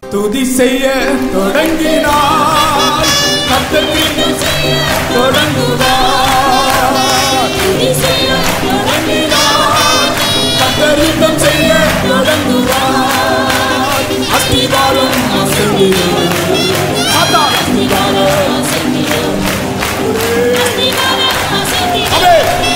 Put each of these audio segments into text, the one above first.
துதி செய்ய தொடங்கினார் கர்த்தர் மீண்டும் செய்ய தொடங்குவார் கர்த்தர் யுத்தம் செய்ய தொடங்குவார் அஸ்திவாரம் அசைகிறது அதான் அஸ்திவாரம் அவே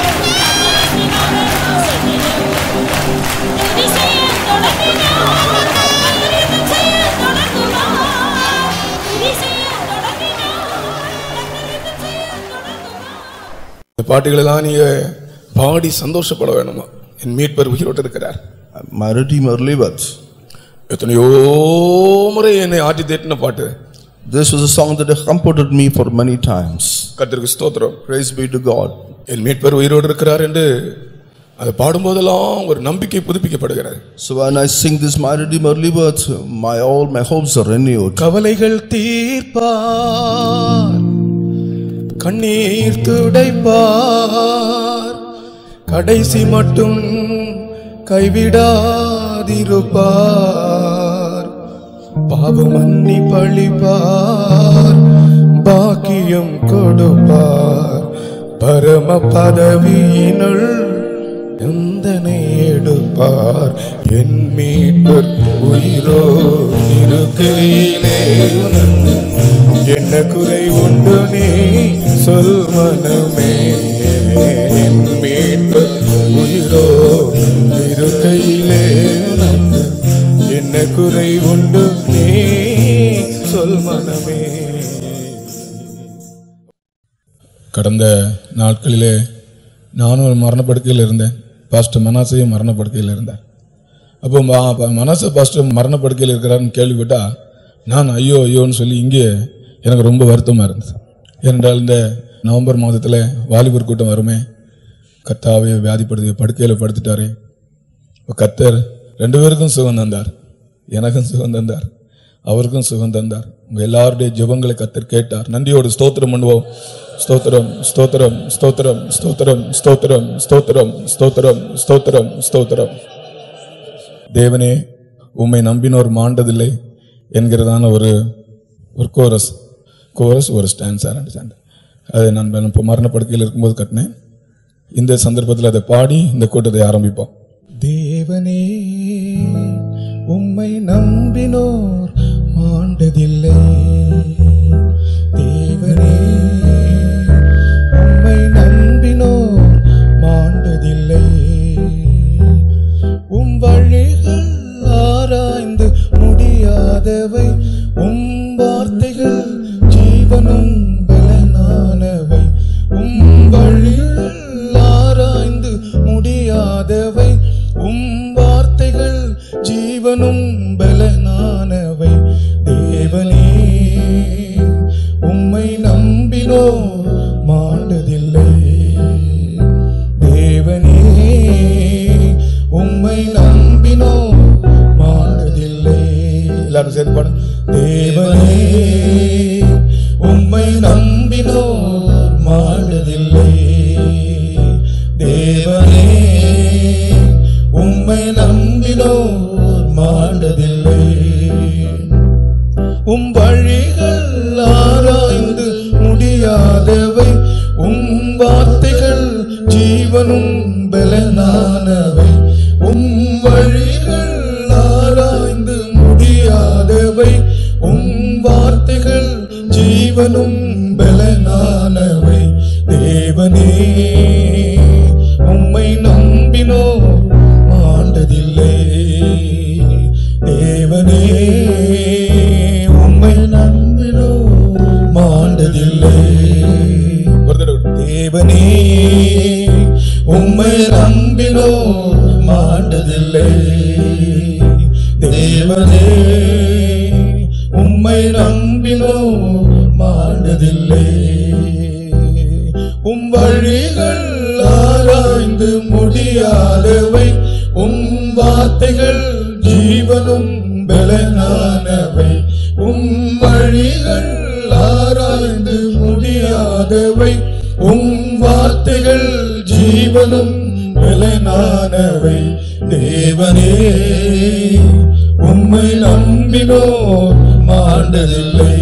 இந்த பாட்டுகளெல்லாம் நீங்க பாடி சந்தோஷப்பட வேணுமா என் மீட்பர் உயிரோடு இருக்கிறார் My Redeemer liveth. எத்தனையோ முறை என்னை ஆட்டி தேட்டின பாட்டு This was a song that has comforted me for many times. கர்த்தருக்கு ஸ்தோத்திரம் Praise be to God. என் மீட்பர் உயிரோடு இருக்கிறார் என்று அதை பாடும்போதெல்லாம் ஒரு நம்பிக்கை புதுப்பிக்கப்படுகிறது So when I sing this, My Redeemer liveth, my all my hopes are renewed. கவலைகள் தீர்ப்பார் கண்ணீர் துடைப்பார் கடைசி மட்டும் கைவிடாதிருப்பார் பாவம் மன்னி பழிப்பார் பாக்கியம் கொடுப்பார் பரம பதவியினுள் எந்தனை எடுப்பார் என் மீட்பர் உயிரோ இருக்கையிலே என்ன குறை உண்டு நீ சொல் மனமே என் மீட்பர் உயிரோ இருக்கையிலே என்ன குறை உண்டு நீ சொல் மனமே கடந்த நாட்களிலே நானும் ஒரு மரணப்படுக்கையில் இருந்தேன் பாஸ்டர் மனாசையும் மரணப்படுக்கையில் இருந்தார் அப்போ ம- அப்ப மனச பாஸ்டர் மரணப்படுக்கையில் இருக்கிறாருன்னு கேள்விப்பட்டா நான் ஐயோ ஐயோன்னு சொல்லி இங்கே எனக்கு ரொம்ப வருத்தமாக இருந்தது ஏனென்றால் இந்த நவம்பர் மாதத்தில் வாலிபர் கூட்டம் வருமே கத்தாவே வியாதிப்படுத்தி படுக்கையில் படுத்துட்டாரே இப்போ கத்தர் ரெண்டு பேருக்கும் சுகம் தந்தார் எனக்கும் சுகம் தந்தார் அவருக்கும் சுகம் தந்தார் உங்க எல்லாருடைய ஜெபங்களை கத்தர் கேட்டார் நன்றியோடு ஸ்தோத்திரம் பண்ணுவோம் ஸ்தோத்திரம் ஸ்தோத்திரம் ஸ்தோத்திரம் ஸ்தோத்திரம் ஸ்தோத்திரம் ஸ்தோத்திரம் ஸ்தோத்திரம் ஸ்தோத்திரம் ஸ்தோத்திரம் தேவனே உம்மை நம்பினோர் மாண்டதில்லை என்கிறதான ஒரு ஒரு கோரஸ் கோரஸ் ஒரு ஸ்டான்ஸ் ஸ்டாண்ட் அதை நான் இப்போ மரணப்படுக்கையில் இருக்கும்போது கட்டினேன் இந்த சந்தர்ப்பத்தில் அதை பாடி இந்த கூட்டத்தை ஆரம்பிப்போம் தேவனே உம்மை நம்பினோர் மாண்டதில்லை தேவனே உம்மை நம்பினோர் மாண்டதில்லை உம் வழிகள் ஆராய்ந்து முடியாதவை உம் வார்த்தைகள் ஜீவனும் பலனானவை உம் வழிகள் ஆராய்ந்து முடியாதவை உம் வார்த்தைகள் ஜீவனும் பலனானவை தேவனே உம்மை நம்பினோ மாண்டதில்லை தேவனே உம்மை நம்பினோ மாண்டதில்லை எல்லாரும் சேர்ந்து பாடு தேவனே உம்மை நம்பினோ மாண்டதில்லை தேவனே உம்மை நம்பினோ மாண்டதில்லை உம் வழிகள் ஆராய்ந்து முடியாதவை உம் வார்த்தைகள் ஜீவனும் பலனானவை உம் வழிகள் ஆராய்ந்து முடியாதவை உம் வார்த்தைகள் ஜீவனும் பலனானவை தேவனே உம்மை நம்பினோ ஆண்டதில்லை தேவனே உம்மை நம்பினோ மாண்டதில்லை தேவனே உம்மை நம்பினோ மாண்டதில்லை தேவனே உம்மை நம்பினோ மாண்டதில்லை உம் வழிகள் ஆராய்ந்து முடியாதவை உம் வார்த்தைகள் ஜீவனும் பலனானவை உம் வழிகள் ஆராய்ந்து முடியாதவை உம் வார்த்தைகள் ஜீவனும் பலனானவை தேவனே உம் உம்மை நம்பினோர் மாண்டதில்லை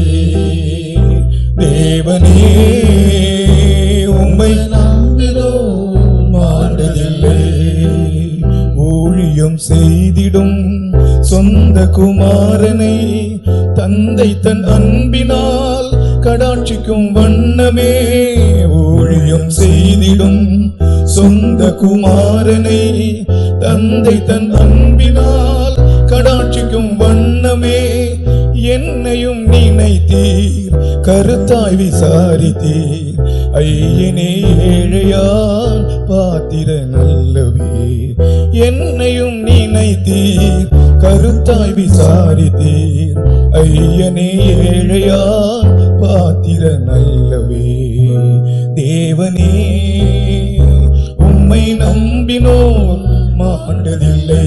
தேவனே உம்மை நம்பினோர் மாண்டதில்லை ஊழியம் செய்திடும் சொந்த குமாரனை தந்தை தன் அன்பினால் கடாட்சிக்கும் வண்ணமே ஊழியம் செய்திடும் சொந்த குமாரனை தந்தை தன் அன்பினால் கடாட்சிக்கும் வண்ணமே என்னையும் நினைத்தீர் கருத்தாய் விசாரித்தீர் ஐயனே ஏழையால் பாத்திர நல்லவே என்னையும் நினைத்தீர் கருத்தாய் விசாரித்தீர் ஐயனே ஏழையால் பாத்திர நல்லவே தேவனே உம்மை நம்பினோர் மாண்டதில்லை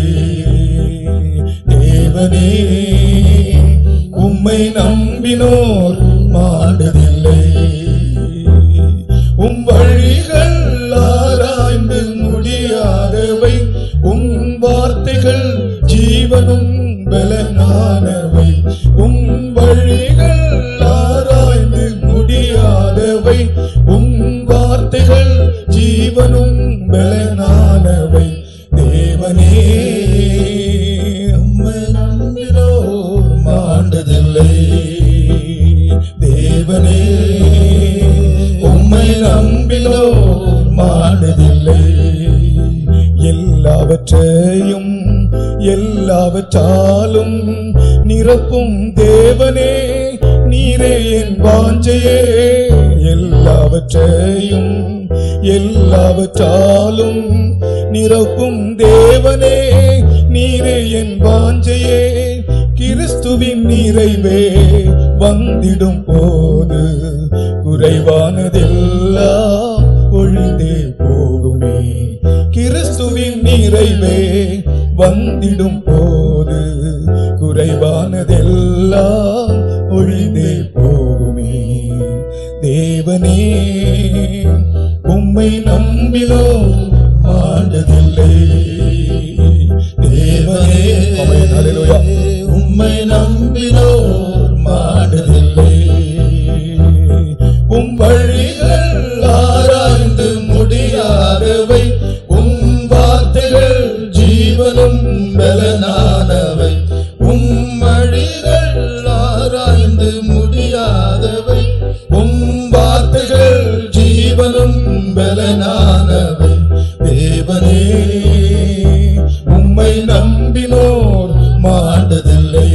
தேவனே உம்மை நம்பினோர் மாண்டதில்லை உம் வழிகள் ஆராய்ந்து முடியாதவை உம் வார்த்தைகள் ஜீவனும் பலனானவை உம் வழிகள் ஆராய்ந்து முடியாதவை உம் வார்த்தைகள் ஜீவனும் பலனானவை தேவனே உம்மை நம்பினோர் மாண்டதில்லை தேவனே உம்மை நம்பினோர் மாண்டதில்லை எல்லாவற்றையும் எல்லாவற்றாலும் நிரப்பும் தேவனே நீரே என் வாஞ்சையே எல்லாவற்றையும் எல்லாவற்றாலும் நிரப்பும் தேவனே நீரே என் வாஞ்சையே கிறிஸ்துவின் நிறைவே வந்திடும் போது குறைவானதெல்லாம் ஒழிந்தே போகுமே கிறிஸ்துவின் நிறைவே வந்திடும் போது குறைவானதெல்லாம் ஒழிந்தே போகுமே தேவனே உம்மை நம்பினோ ஆண்டதில்லை தேவனே உம்மை நம்பினோர் மாண்டதில்லை உம் வழிகள் ஆராய்ந்து முடியாதவை உம் வார்த்தைகள் ஜீவனும் பலனானவை உம் வழிகள் ஆராய்ந்து முடியாதவை உம் வார்த்தைகள் ஜீவனும் பலனானவை தேவனே உம்மை நம்பினோர் மாண்டதில்லை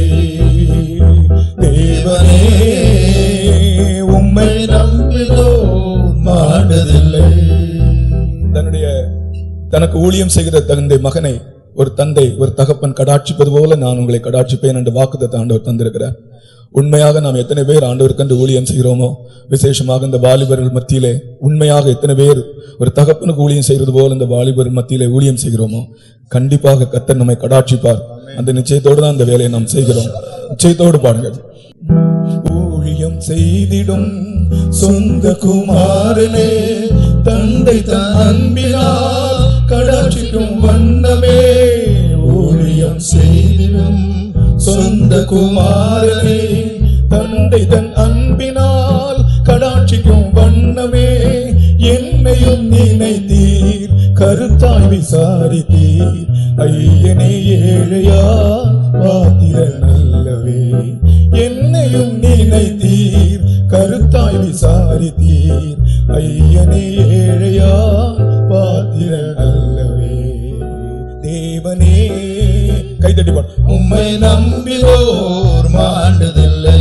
தேவனே உம்மை நம்பினோர் மாண்டதில்லை தன்னுடைய தனக்கு ஊழியம் செய்கிற தகுந்த மகனை ஒரு தந்தை ஒரு தகப்பன் கடாட்சிப்பது போல நான் உங்களை கடாட்சிப்பேன் என்று வாக்குத்தத்தை ஆண்டவர் தந்திருக்கிறார் உண்மையாக நாம் எத்தனை பேர் ஆண்டவருக்கென்று ஊழியம் செய்கிறோமோ விசேஷமாக இந்த வாலிபர்கள் மத்தியிலே உண்மையாக எத்தனை பேர் ஒரு தகப்பனுக்கு ஊழியம் செய்கிறது போல இந்த வாலிபர் மத்தியிலே ஊழியம் செய்கிறோமோ கண்டிப்பாக கத்தர் நம்மை கடாட்சிப்பார் அந்த நிச்சயத்தோடு தான் இந்த வேலையை நாம் செய்கிறோம் நிச்சயத்தோடு பாருங்கள் ஊழியம் செய்திடும் சொந்த குமாரனே தந்தை தன் அன்பினால் கடாட்சிக்கும் வண்ணமே ஊழியம் செய்திடும் சொந்த குமாரனே தந்தை தன் அன்பினால் கடாட்சிக்கும் வண்ணமே என்னையும் நினைத்தீர் கருத்தாய் விசாரித்தீர் ஐயனே ஏழையா பாத்திர நல்லவே என்னையும் நினைத்தீர் கருத்தாய் விசாரித்தீர் ஐயனே ஏழையா பாத்திர நல்லவே தேவனே கைதட்டி பாடு உம்மை நம்பினோர் மாண்டதில்லை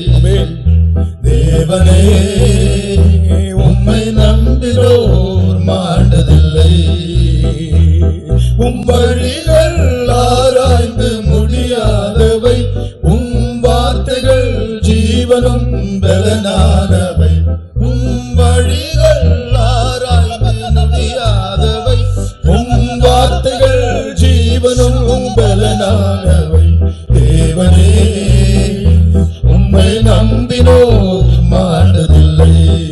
தேவனே உம்மை நம்பினோர் மாண்டதில்லை உம் வழிகள் ஆராய்ந்து முடியாதவை உம் வார்த்தைகள் ஜீவனும் பலனானவை உம் வழிகள் ஆராய்ந்து முடியாதவை உம் வார்த்தைகள் ஜீவனும் பலனானவை தேவனே உம்மை நம்பினோர் மாண்டதில்லை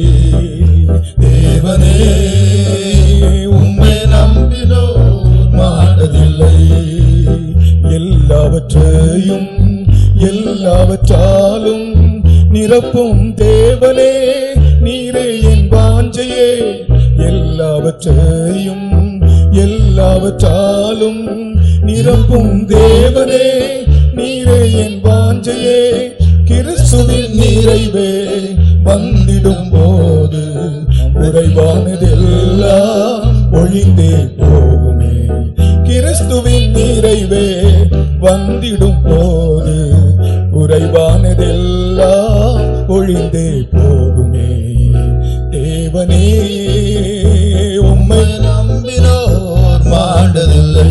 தேவனே உம்மை நம்பினோர் மாண்டதில்லை எல்லாவற்றையும் நிரப்பும் தேவனே நீரே என் வாஞ்சையே எல்லாவற்றையும் எல்லாவற்றாலும் நிரப்பும் தேவனே நீரே என் வாஞ்சையே கிறிஸ்துவின் நிறைவே வந்திடும் போது உறைவானதெல்லாம் ஒழிந்தே போகுமே கிறிஸ்துவின் நிறைவே வந்திடும் போது உறைவானதெல்லாம் ஒழிந்தே போகுமே தேவனே உம்மை நம்பினோர் மாண்டதில்லை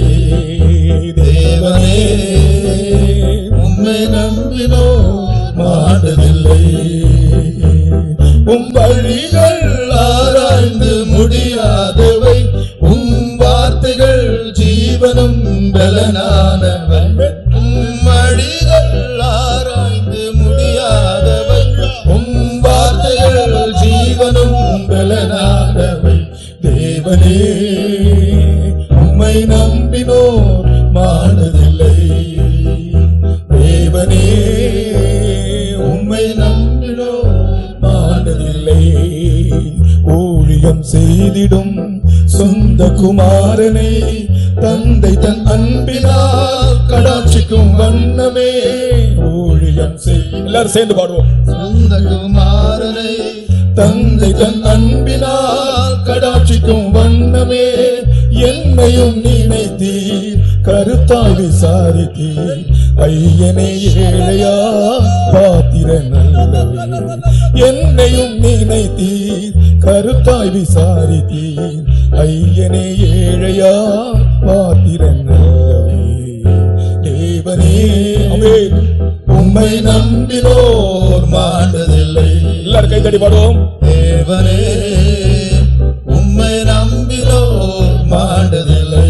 தேவனே உம்மை நம்பினோர் மாண்டதில்லை உம் வழிகள் ஆராய்ந்து முடியாதவை உம் வார்த்தைகள் ஜீவனும் பலனானவை உம் வழிகள் ஆராய்ந்து முடியாதவை உம் வார்த்தைகள் ஜீவனும் பலனானவை தேவனே உம்மை நம்பினோர் மானதில்லை தேவனே உம்மை நம்பினோர் மானதில்லை ஊழியம் செய்திடும் சொந்த குமாரனை தந்தை தன் அன்பினால் கடாட்சிக்கும் வண்ணமே ஊழியம் செய் எல்லாரும் சேர்ந்து பாடுவோம் சொந்த குமாரனை தந்தை தன் அன்பினால் கடாட்சிக்கும் வண்ணமே என்னையும் நினைத்தீர் கருத்தாய் விசாரித்தீர் ஐயனே ஏழையா பாத்திர நல்லவே என்னையும் நினைத்தீர் கருத்தாய் விசாரித்தீர் ஐயனே ஏழையா பாத்திர நல்லவே தேவனே ஆமென். உம்மை நம்பினோர் மாண்டதில்லை எல்லாரும் கைத்தடி பாடுவோம் தேவனே உம்மை நம்பினோ மாண்டதில்லை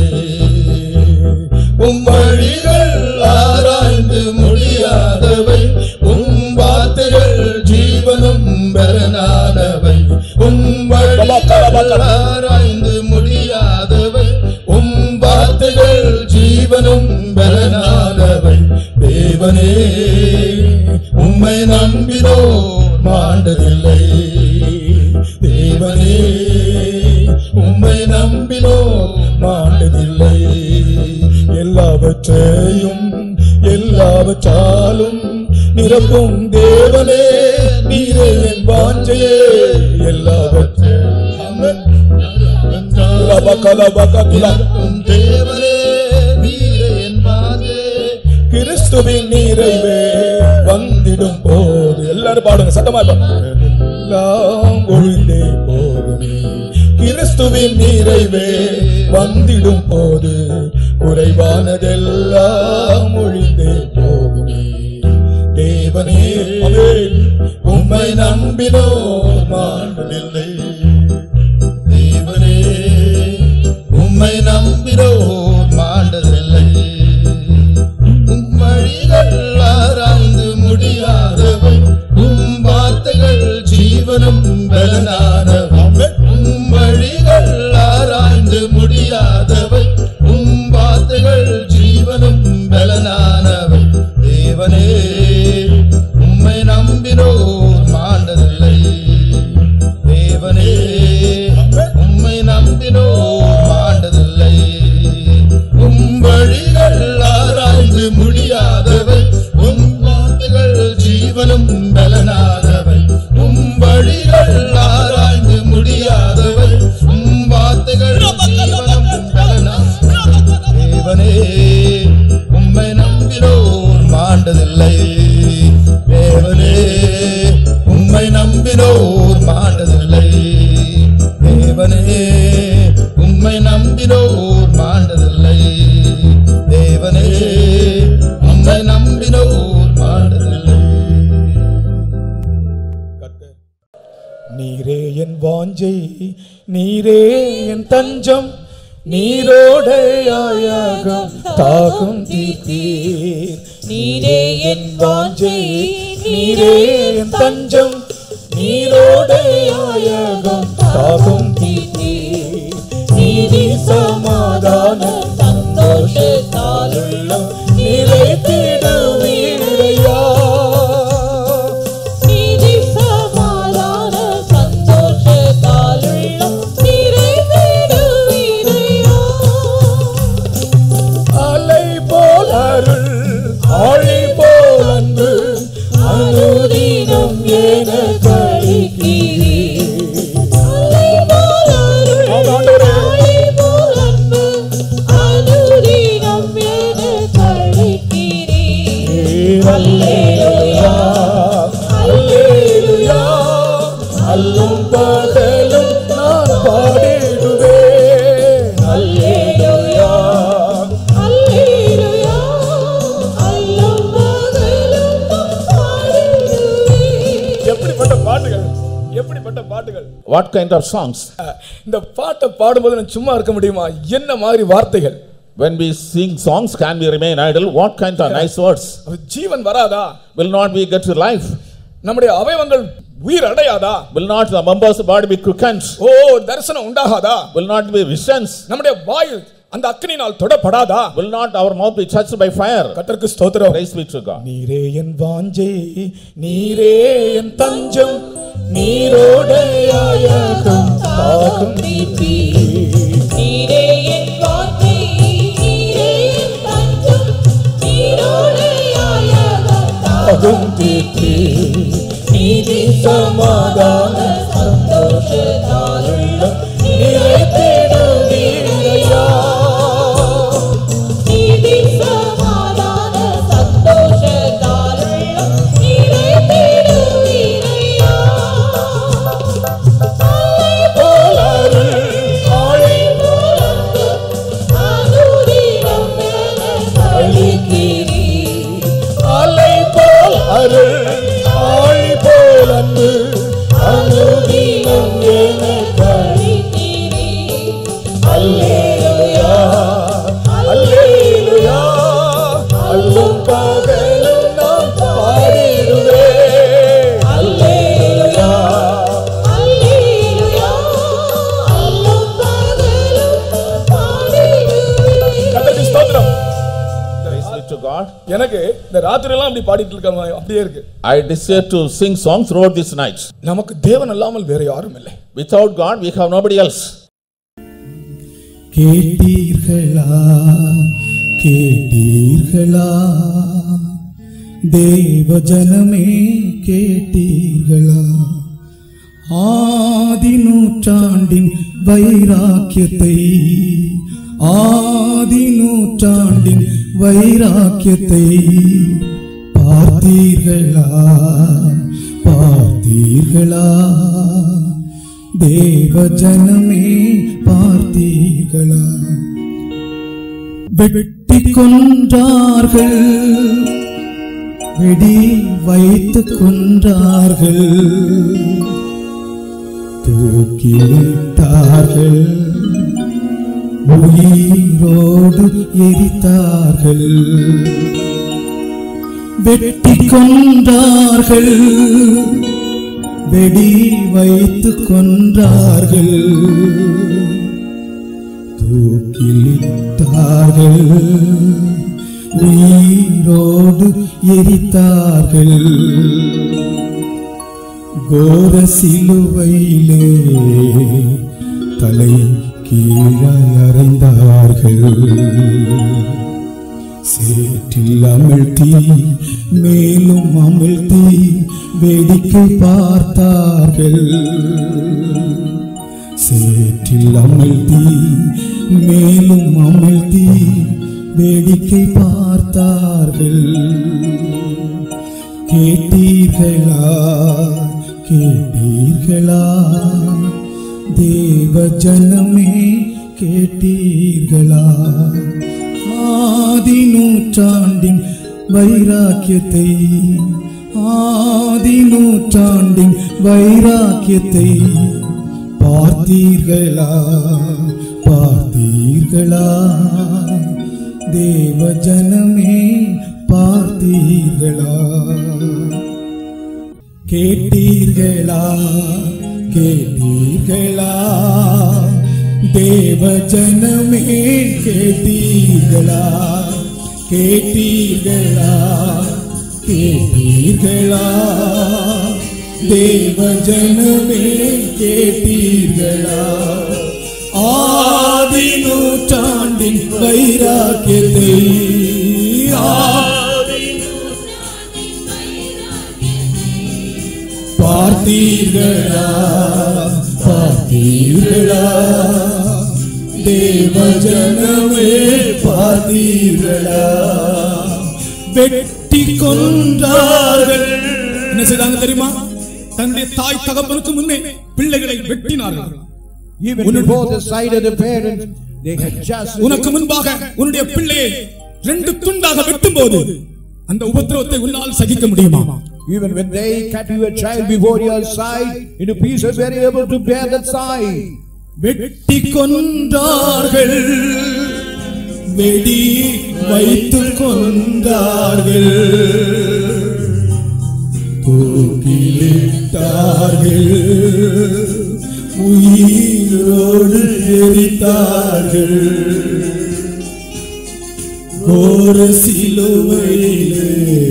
உம் வழிகள் ஆராய்ந்து முடியாதவை உம் வார்த்தைகள் ஜீவனும் பலனானவை உம் வழிகள் ஆராய்ந்து முடியாதவை உம் வார்த்தைகள் ஜீவனும் பலனானவை தேவனே உம்மை நம்பினோ மாண்டதில்லை தேவனே உம்மை நம்பினோ மாண்டதில்லை எல்லாவற்றையும் எல்லாவற்றாலும் நிரப்பும் தேவனே நீரே என் வாஞ்சையே எல்லாவற்றையும் லபகலபகதுலா. உம் தேவனே நீரே என் பாதே கிறிஸ்துவின் நிறைவே வந்திடும் போது எல்லாரும் பாடுங்க சத்தமா பாடுங்க. எல்லாம் ஒழிந்தே போகுமே கிறிஸ்துவின் நிறைவே வந்திடும் போது குறைவானதெல்லாம் ஒழிந்தே போகுமே தேவனே ஆமென். உம்மை நம்பினோ மாண்டதில்லை தேவனே உம்மை நம்பினோ மாண்டதில்லை உம் வழிகள் ஆராய்ந்து முடியாதவை உம் வார்த்தைகள் ஜீவனும் பலனானவை உம் வழிகள் ஆராய்ந்து முடியாதவை உம் வார்த்தைகள் ஜீவனும் பலனானவை தேவனே உம்மை நம்பினோர் மாண்டதில்லை தேவனே உம்மை நம்பினோர் மாண்டதில்லை உம் வழிகள் ஆராய்ந்து முடியாதவை உம் வார்த்தைகள் ஜீவனும் பலனாதவை உம் வழிகள் ஆராய்ந்து முடியாதவை உம் வார்த்தைகள் ஜீவனும் பலனாதவை தேவனே உம்மை நம்பினோர் மாண்டதில்லை தேவனே உம்மை நம்பினோர் மாண்டதில்லை தேவனே உம்மை நம்பினோர் மாண்டதில்லை தேவனே உம்மை நம்பினோர் மாண்டதில்லை கர்த்தர். நீரே என் வாஞ்சை நீரே என் தஞ்சம் நீரோடையாயகம் தாகம் தீர்த்தீர் நீரே என் வாஞ்சை நீரே என் தஞ்சம் நீரோடையாயகம் தாகம் தீர்த்தீர் நீதி சமாதான சந்தோஷத்தாலுள்ளம் நிறைத்திடுவீரையா ஆழி போல் அன்பு அனுதினம் எனக்கு அளிக்கிறீர். அலை போல் அருள், அலை போல் அன்பு, அனுதினம் எனக்கு அளிக்கிறீர். அல்லேலூயா, அல்லேலூயா அல்லும் பகலும் நான் பாடிடுவேன் அல்லேலூயா, அல்லேலூயா, அல்லும் பகலும் பாடிடுவேன். எப்படிப்பட்ட பாட்டுகள் எப்படிப்பட்ட பாட்டுகள் What kind of songs? இந்த பாட்டை பாடும்போது நான் சும்மா இருக்க முடியுமா என்ன மாதிரி வார்த்தைகள் When we sing songs, can we remain idle? What kind of nice words? அது ஜீவன் வராதா Will not we get to life? நம்முடைய அவயவங்கள் உயிர் அடையாதா Will not the members of the body be quickened? ஓ தரிசனம் உண்டாகாதா Will not be visions? நம்முடைய வாயில் அந்த அக்கினினால் தொடப்படாதா Will not our mouth be touched by fire? கர்த்தருக்கு ஸ்தோத்திரம் Praise be to God. நீரே என் வாஞ்சை நீரே என் தஞ்சம் நீரோடையாயகம் தாகம் தீர்ப்பி. நீரே என் வார்த்தை, நீரே என் தஞ்சம், நீரோடையாயகம் தாகம் தீர்ப்பி. நீதி சமாதான சந்தோஷத்தாலுள்ளம் நிறைத்திடுவீரையா. நீதி சமாதான சந்தோஷத்தாலுள்ளம் நிறைத்திடுவீரையா. அலை போல் அருள் ஆழி போல் அன்பு அனுதினம் அல்லேலூயா அல்லேலூயா அல்லும் பகலும் நான் பாடிடுவேன் அல்லேலூயா கர்த்தருக்கு ஸ்தோத்திரம் Praise be to God. எனக்கு இந்த ராத்திரி எல்லாம் அப்படி பாடிட்டு இருக்காம அப்படியே இருக்கு I desire to sing songs throughout this night. நமக்கு தேவன் அல்லாமல் வேற யாரும் இல்லை Without God, we have nobody else. கேட்டீர்களா கேட்டீர்களா தேவ ஜனமே கேட்டீர்களா ஆதி நூற்றாண்டின் வைராக்கியத்தை ஆதி நூற்றாண்டின் வைராக்கியத்தை பார்த்தீர்களா பார்த்தீர்களா தேவ ஜனமே பார்த்தீர்களா வெட்டி கொன்றார்கள் வெடி வைத்து கொன்றார்கள் தூக்கிலிட்டார்கள் உயிரோடு எரித்தார்கள் வெட்டி கொன்றார்கள் வெடி வைத்து கொன்றார்கள் தூக்கிலிட்டார்கள் உயிரோடு எரித்தார்கள் கோர சிலுவையிலே தலை கீழாய் அறைந்தார்கள் சேற்றில் அமிழ்த்தி மேலும் அமிழ்த்தி வேடிக்கை பார்த்தார்கள் சேற்றில் அமிழ்த்தி மேலும் அமிழ்த்தி வேடிக்கை பார்த்தார்கள் கேட்டீர்களா கேட்டீர்களா தேவ ஜனமே கேட்டீர்களா ஆதி நூற்றாண்டின் வைராக்கியத்தை ஆதி நூற்றாண்டின் வைராக்கியத்தை பார்த்தீர்களா பார்த்தீர்களா தேவ ஜனமே பார்த்தீர்களா கேட்டீர்களா கேட்டீர்களா தேவ ஜனமே கேட்டீர்களா கேட்டீர்களா கேட்டீர்களா தேவ ஜனமே கேட்டீர்களா ஆதி நூற்றாண்டின் வைராக்கியத்தை ஆதி பார்த்தீர்களா பார்த்தீர்களா தேவ ஜனமே பார்த்தீர்களா வெட்டி கொன்றார்கள் என்ன செய்தாங்க தெரியுமா தன்னுடைய தாய் தகப்பனுக்கு முன்னே பிள்ளைகளை வெட்டினார்கள் Even before the sight of the parents, they had just. உனக்கு முன்பாக உன்னுடைய பிள்ளையை ரெண்டு துண்டாக வெட்டும்போது அந்த உபத்திரவத்தை உன்னால் சகிக்க முடியுமா Even when they cut your child before your sight into pieces, were you able to bear that sight? வெட்டி கொன்றார்கள் வெடி வைத்து கொன்றார்கள் தூக்கிலிட்டார்கள் உயிரோடு எரித்தார்கள் கோர சிலுவையிலே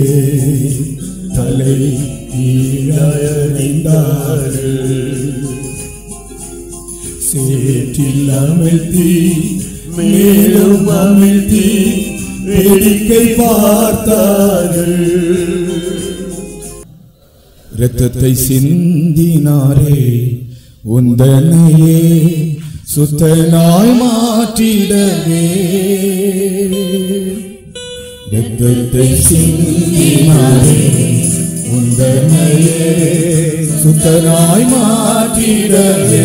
தலை கீழடைந்தார்கள் சேற்றில் அமிழ்த்தி மேலும் அமிழ்த்தி வேடிக்கை பார்த்தார்கள் இரத்தத்தை சிந்தினாரே உந்தனையே சுத்தனாய் மாற்றிடவே இரத்தத்தை சிந்தினாரே உந்தனையே சுத்தனாய் மாற்றிடவே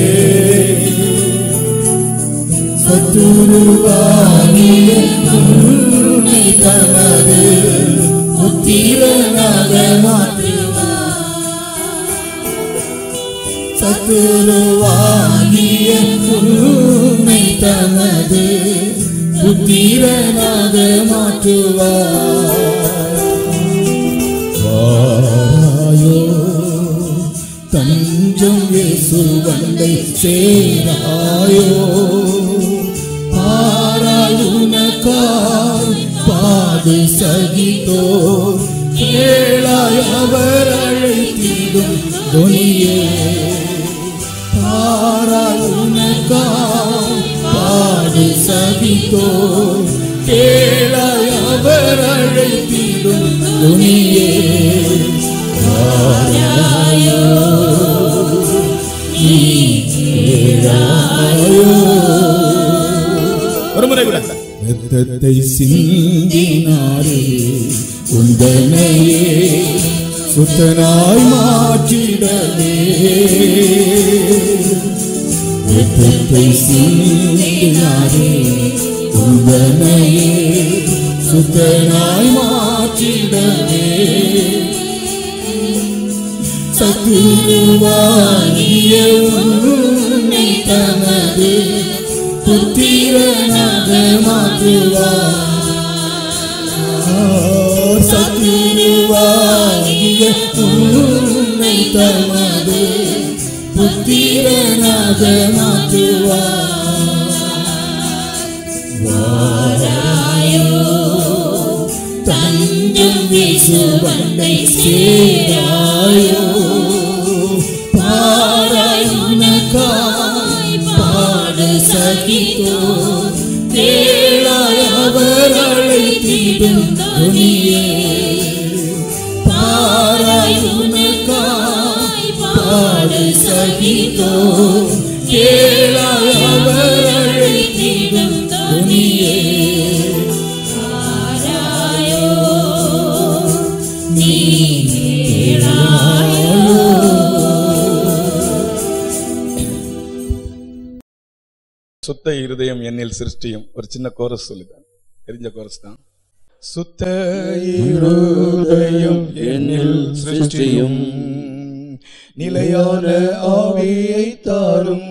சத்துருவானிய உன்னை தனது புத்திரனாக சத்துருவாகிய உன்னை தனது புத்திரனாக மாற்றுவார் வாராயோ தஞ்சம் இயேசுவண்டை சேராயோ பாராயுனக்காய் பாடு சகித்தோ கேளாய் அவர் அழைத்திடும் துணியே பாராயுனக்காய் பாடு சகித்தோ கேளாய் அவர் அழைத்திடும் துணியே ஒரு முறை கூட ரத்தத்தை சிந்தினாரே உந்தனையே சுத்தனாய் மாற்றிடவே ரத்தத்தை சிந்தினாரே உந்தனையே சுத்தனாய் மாற்றிடவே சத்துருவாகிய உன்னை தனது புத்திரனாக மாற்றுவார் சத்துருவாகிய உன்னை தனது புத்திரனாக மாற்றுவார் வாராயோ தஞ்சம் வீசுவண்டை சேராயோ பாராயுனக்காய் பாடு சகித்தோ கேளாய் அவர் அழைத்திடும் துணியே பாராயுனக்காய் பாடு சகித்தோ கேளாய் அவர் அழைத்திடும் துணியே சுத்த இருதயம் என்னில் சிருஷ்டியும் ஒரு சின்ன கோரஸ் சொல்லுங்க தெரிஞ்ச கோரஸ் தான் சுத்த இருதயம் என்னில் சிருஷ்டியும் நிலையான ஆவியை தாரும்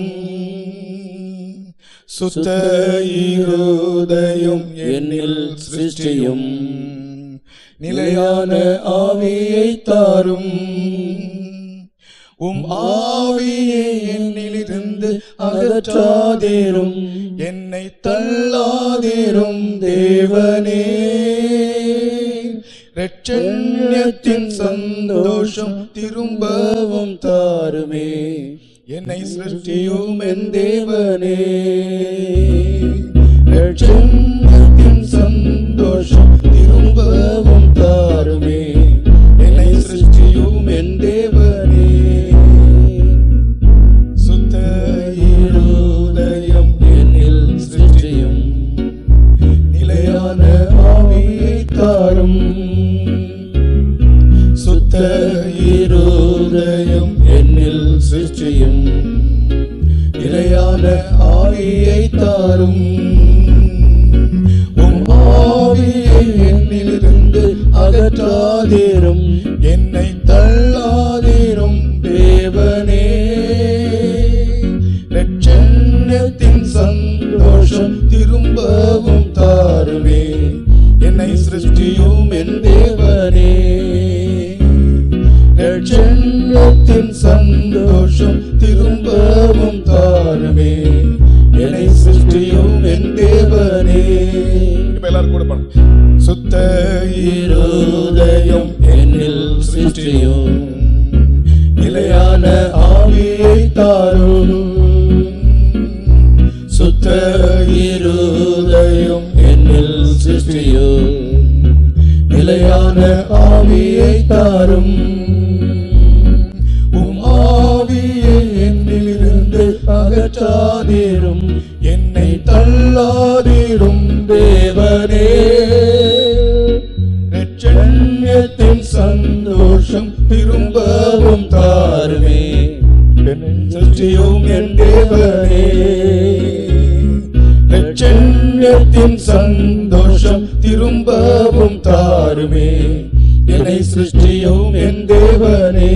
சுத்த இருதயம் என்னில் சிருஷ்டியும் நிலையான ஆவியை தாரும் உம் ஆவியை என்னிலிருந்து அகற்றாதேரும் என்னை தள்ளாதேரும் தேவனே ரட்சண்யத்தின் சந்தோஷம் திரும்பவும் தாருமே என்னை சிருஷ்டியும் என் தேவனே ரட்சண்யத்தின் சந்தோஷம் திரும்பவும் தாருமே என்னை சிருஷ்டியும் என் தேவனே அகற்றாதீரும் என்னை தள்ளாதீரும் தேவனே லட்சணத்தின் சந்தோஷம் திரும்பவும் தாருமே என்னை சிருஷ்டியும் என் தேவனே லட்சணத்தின் சந்தோஷம் திரும்பவும் தாருமே என்னை சிருஷ்டியும் என் தேவனே இப்ப எல்லாரும் கூட பண்ணுங்க சுத்த இருதயம் என்னில் சிருஷ்டியும் நிலையான ஆவியை தாரும் சுத்த இருதயம் என்னில் சிருஷ்டியும் நிலையான ஆவியை தாரும் உம் ஆவியை என்னிலிருந்து அகற்றாதீரும் என்னை தள்ளாதீரும் தேவனே ரட்சண்யத்தின் சந்தோஷம் திரும்பவும் தாருமே என்னை சிருஷ்டியும் என் தேவனே ரட்சண்யத்தின் சந்தோஷம் திரும்பவும் தாருமே என்னை சிருஷ்டியும் என் தேவனே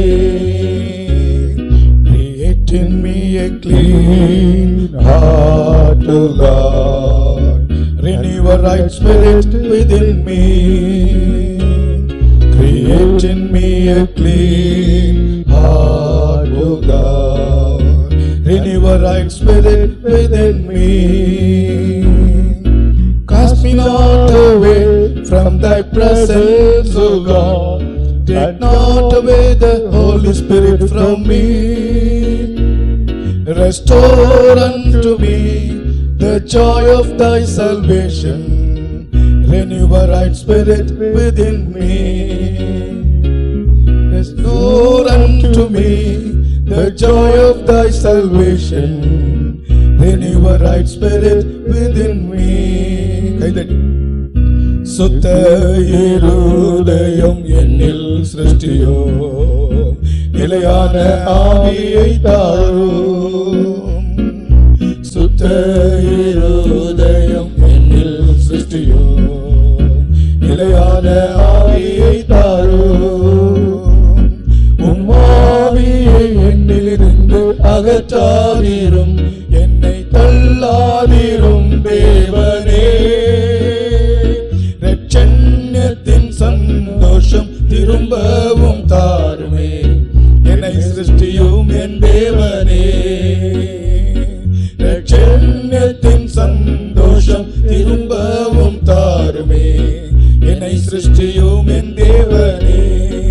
Create in me a clean heart, O God. Renew a right spirit within me. Create in me a clean heart, O God. Renew a right spirit within me. Cast me not away from thy presence, O God. Take not away the Holy Spirit from me. Restore unto me the joy of thy salvation. Renew a right spirit within me. Restore unto me the joy of thy salvation. Renew a right spirit within me. கைதட்டி சுத்த இருதயம் என்னில் சிருஷ்டியோ நிலையான ஆவியை தாரும் சுத்த இருதயம் என்னில் சிருஷ்டியோ நிலையான ஆவியை தாரும் உம் ஆவியை என்னிலிருந்து அகற்றாதீரும் என்னை தள்ளாதீரும் தேவனே ரட்சண்யத்தின் சந்தோஷம் திரும்பவும் தாருமே என்னை சிருஷ்டியும் என் தேவனே ரட்சண்யத்தின் சந்தோஷம் திரும்பவும் தாருமே என்னை சிருஷ்டியும் என் தேவனே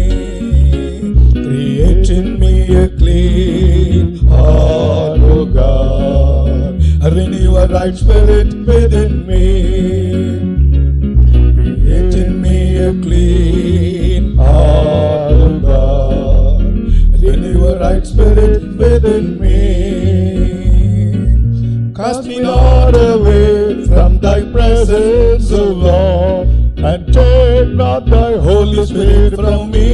Create in me a clean heart, O God. Renew a right spirit within me. Create in me a clean heart, O God. Renew a right spirit within me. Cast me not away from thy presence, O Lord, and take not thy Holy Spirit from me.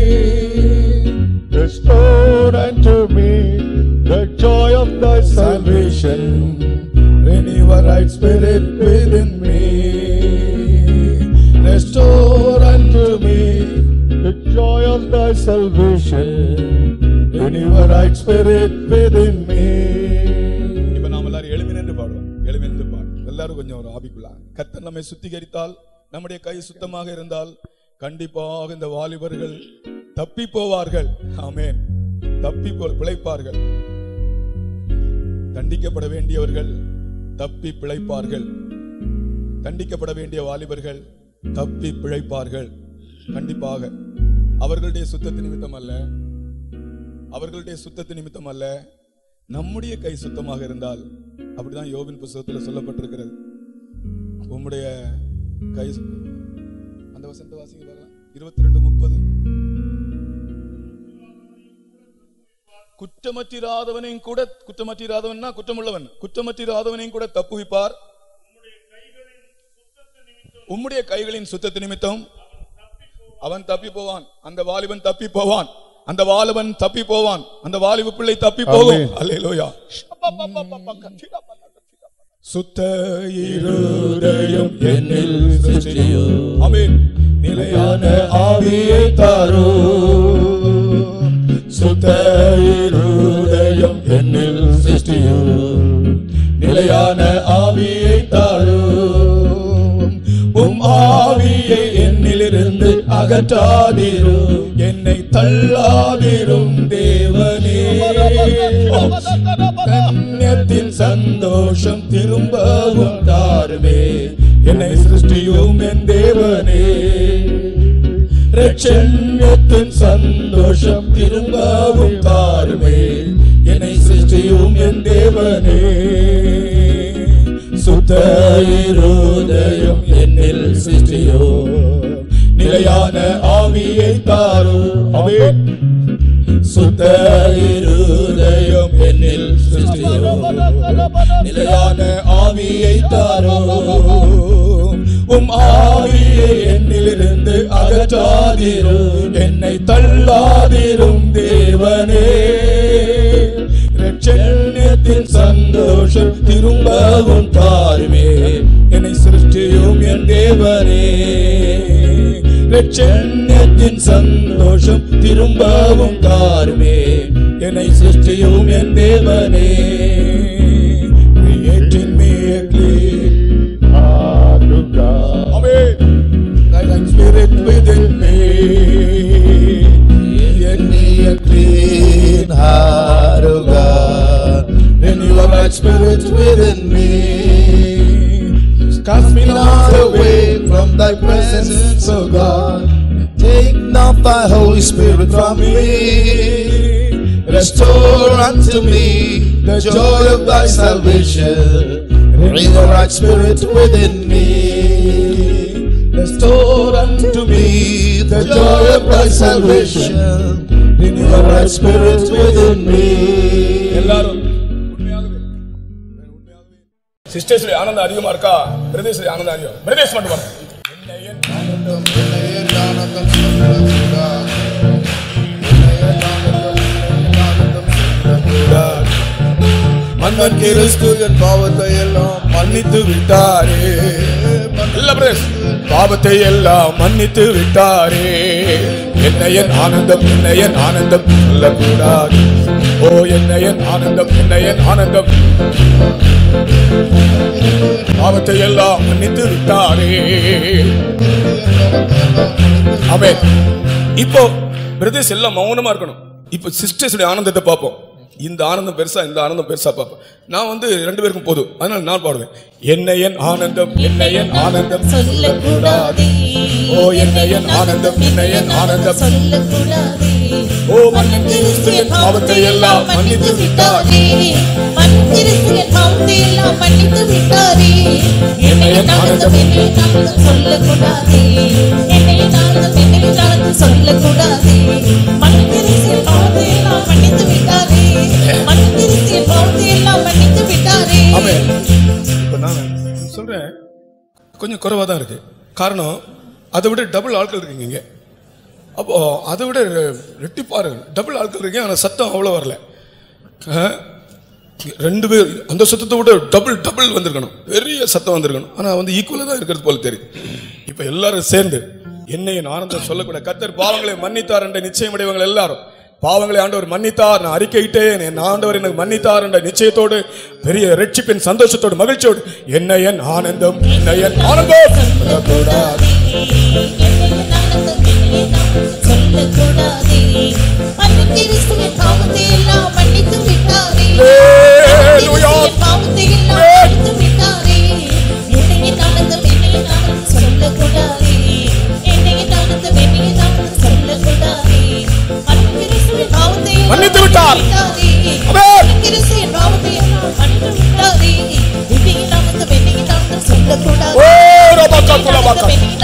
Restore unto me the joy of thy salvation. Renew a right spirit within me. Restore unto me the joy of thy salvation. Renew a right spirit within me. இப்ப நாம் எல்லாரும் எழுமி நின்று பாடுவோம் எழுமி நின்று பாடு எல்லாரும் கொஞ்சம் ஒரு ஆவிக்குள்ள கர்த்தர் நம்மை சுத்திகரித்தால் நம்முடைய கை சுத்தமாக இருந்தால் கண்டிப்பாக இந்த வாலிபர்கள் தப்பி போவார்கள் ஆமென் தப்பி போ- பிழைப்பார்கள் தண்டிக்கப்பட வேண்டியவர்கள் தப்பி பிழைப்பார்கள் தண்டிக்கப்பட வேண்டிய வாலிபர்கள் தப்பி பிழைப்பார்கள் கண்டிப்பாக அவர்களுடைய சுத்தத்து நிமித்தம் அல்ல அவர்களுடைய சுத்தத்து நிமித்தம் அல்ல நம்முடைய கை சுத்தமாக இருந்தால் அப்படிதான் யோபின் புஸ்தகத்தில் சொல்லப்பட்டிருக்கிறது உம்முடைய கை சு- அந்த வசந்த வாசிங்க பார்க்கலாம் இருபத்தி ரெண்டு முப்பது குற்றமற்றிராதவனையும் கூட குற்றமற்றிராதவன்னா குற்றமுள்ளவன் குற்றமற்றிராதவனையும் கூட தப்புவிப்பார் உம்முடைய கைகளின் சுத்தத்து நிமித்தம் அவன் தப்பி போவான் அந்த வாலிபன் தப்பி போவான் அந்த வாலிபன் தப்பி போவான் அந்த வாலிப பிள்ளை தப்பி போகும் அல்லேலூயா சுத்த இருதயம் என்னில் சிருஷ்டியும் ஆமென் நிலையான ஆவியை தாரும் சுத்த இருதயம் என்னில் சிருஷ்டியும் நிலையான ஆவியை தாரும் உம் ஆவியை என்னிலிருந்து அகற்றாதிரும் என்னை தள்ளாதிரும் தேவனே கண்ணியத்தின் சந்தோஷம் திரும்பவும் தாருமே என்னை சிருஷ்டியும் என் தேவனே ரட்சண்யத்தின் சந்தோஷம் திரும்பவும் தாருமே என்னை சிருஷ்டியும் என் தேவனே சுத்த இருதயம் என்னில் சிருஷ்டியோ நிலையான ஆவியை தாரும் அவே சுத்த இருதயம் என்னில் சிருஷ்டியோ நிலையான ஆவியை தாரும் உம் ஆவியை என்னிலிருந்து அகற்றாதிரும் என்னை தள்ளாதிரும் தேவனே ரட்சண்யத்தின் சந்தோஷம் திரும்பவும் தாருமே என்னை சிருஷ்டியும் என் தேவனே ரட்சண்யத்தின் சந்தோஷம் திரும்பவும் தாருமே என்னை சிருஷ்டியும் என் தேவனே Create in me a clean heart, O God. Amen. Thy right spirit within me. Create me a clean heart, O God. Renew a right spirit within me. Cast me not away from thy presence, O God. Take not thy Holy Spirit from me. Restore unto me the joy of thy salvation. Bring a right spirit within me. Restore unto me the joy of thy salvation. Renew a right spirit within me. எல்லாரும் சிஸ்டர்ஸ்ல ஆனந்தம் அதிகமா இருக்கா பிரதேசத்துல ஆனந்தம் அதிகம் பிரதேஷ் மட்டும் பாருங்க மன்னன் கிறிஸ்து என் பாவத்தை எல்லாம் மன்னித்து விட்டாரே இல்ல பிரதேஷ் பாவத்தை எல்லாம் மன்னித்து விட்டாரே என்ன என் ஆனந்தம் என்ன என் ஆனந்தம் சொல்லக்கூடாது ஓ என்ன என் ஆனந்தம் என்ன என் ஆனந்தம் பாவத்தை எல்லாம் மன்னித்து விட்டாரே ஆமென் இப்போ பிரதேஷ் எல்லாம் மௌனமா இருக்கணும் இப்போ சிஸ்டர்ஸ் ஆனந்தத்தை பார்ப்போம் இந்த ஆனந்தம் பெருசா இந்த ஆனந்தம் பெருசா பார்ப்போம் நான் வந்து ரெண்டு பேருக்கும் போதும் அதனால நான் பாடுவேன் என்ன என் ஆனந்தம் என்ன என் ஆனந்தம் சொல்லக்கூடாதே ஓ என்ன என் ஆனந்தம் என்ன என் ஆனந்தம் சொல்லக்கூடாதே ஓ மன்னன் கிறிஸ்துவின் பாவத்தை எல்லாம் மன்னித்து விட்டாரே மன்னித்திருக்கிறேன் பாவத்தை எல்லாம் மன்னித்து விட்டாரே என்னை ஆனந்தம் என்னை ஆனந்தம் சொல்லக்கூடாதே என்னை ஆனந்தம் என்னை ஆனந்தம் சொல்லக்கூடாதே மன்னித்திருக்கிறேன் பாவத்தை எல்லாம் மன்னித்து விட்டாரே மன்னித்திருக்கிறேன் பாவத்தை எல்லாம் மன்னித்து விட்டாரே ஆமென் இப்போ நான் சொல்றேன் கொஞ்சம் குறைவாக தான் இருக்கு காரணம் அதை விட டபுள் ஆட்கள் இருக்கீங்க இங்க. அப்போ அதை விட ரெட்டிப்பாரு டபுள் ஆட்கள் இருக்கீங்க ஆனால் சத்தம் அவ்வளோ வரல அஹ், ரெண்டு பேர் அந்த சத்தத்தை விட டபுள் டபுள் வந்திருக்கணும் பெரிய சத்தம் வந்திருக்கணும் ஆனால் வந்து ஈக்குவலாக தான் இருக்கிறது போல தெரியுது இப்போ எல்லாரும் சேர்ந்து என்னை என் ஆனந்தம் சொல்லக்கூட கத்தர் பாவங்களை மன்னித்தார் என்ற நிச்சயம் அடைவங்க எல்லாரும் பாவங்களை ஆண்டவர் மன்னித்தார் நான் அறிக்கையிட்டேன் என் ஆண்டவர் எனக்கு மன்னித்தார் என்ற நிச்சயத்தோடு பெரிய ரட்சிப்பின் சந்தோஷத்தோடு மகிழ்ச்சியோடு என்ன என் ஆனந்தம் என்ன என் ஆனந்தம் சொல்லக்கூடாது. Hallelujah. மன்னித்து விட்டார். ஆமென். ஓ, ரபக்கா குலபக்கா.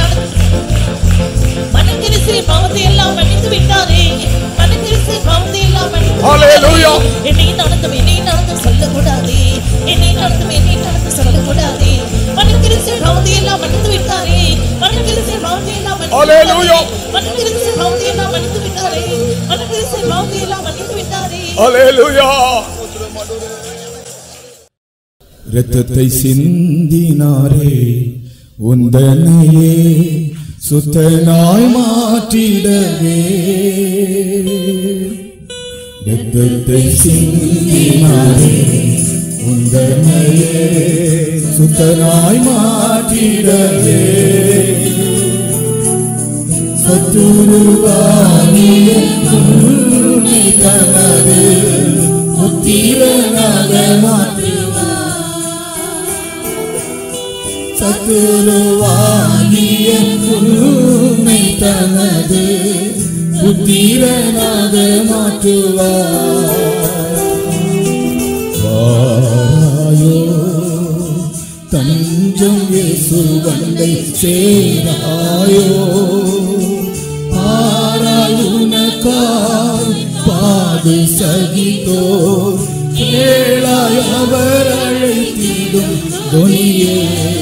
மனங்கிரிசி பாவத்தை எல்லாம் மன்னித்து விட்டாரே மனங்கிரிசி பாவத்தை எல்லாம் மன்னித்து Hallelujah. என்னை நடந்தும் என்னை நடந்தும் சொல்லக்கூடாதே என்னை நடந்தும் என்னை நடந்தும் சொல்லக்கூடாதே மனங்கிரிசி பாவத்தை எல்லாம் மன்னித்து விட்டாரே மனங்கிரிசி பாவத்தை எல்லாம் மன்னித்து Hallelujah. விட்டாரே. மனங்கிரிசி பாவத்தை எல்லாம் மன்னித்து விட்டாரே மனங்கிரிசி பாவத்தை எல்லாம் மன்னித்து விட்டாரே ஹalleluya இரத்தத்தை சிந்தினாரே உந்தனையே சுத்தனாய் மாற்றிடவே ரத்தத்தை சிந்தினாரே உந்தனையே சுத்தனாய் மாற்றிடவே சத்துருவானிய உன்னை தனது புத்திரனாக சத்துருவாகிய உன்னை தனது புத்திரனாக மாற்றுவாயோ தஞ்சம் இயேசுவண்டை சேராயோ பாராயுனக்காய் பாடு சகித்தோ கேளாய் அவர் அழைத்திடும் துணியே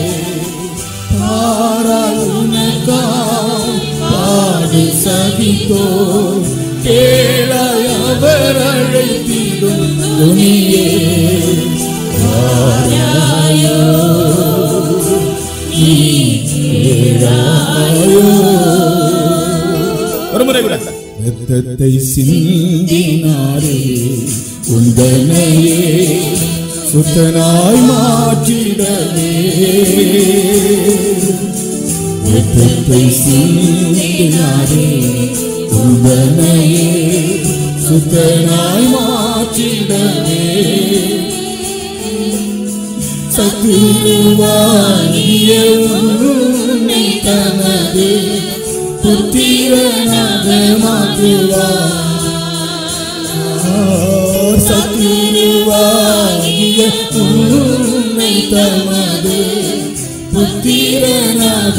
பாராயுனக்காய் பாடு சகித்தோ கேளாய் அவர் அழைத்திடும் துணியே வாராயோ நீ கேளாயோ ஒரு முறை கூட ரத்தத்தை சிந்தினாரே உந்தனையே சுத்தனாய் மாற்றிடவே ரத்தத்தை சிந்தினாரே உந்தனையே சுத்தனாய் மாற்றிடவே சத்துருவாகிய உன்னை தனது புத்திரனாக மாற்றுவார் சத்துருவாகிய உன்னை தனது புத்திரனாக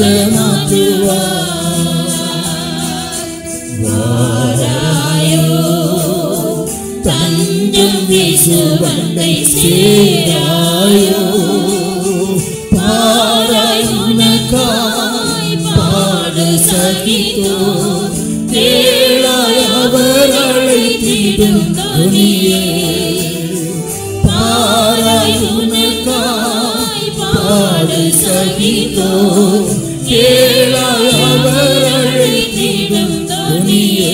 மாற்றுவார் தஞ்சம் வீசுவண்டை சேராயோ பாராய் உனக்காய் பாடு சகித்தோ கேளாய் அவர் அழைத்திடும் துணியே பாராய் உனக்காய் பாடு சகித்தோ கேளாய் அவர் அழைத்திடும் துணியே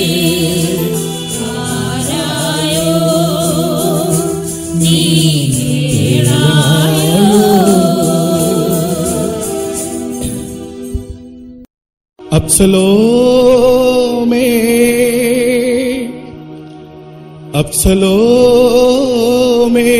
அப்சலோமே அப்சலோமே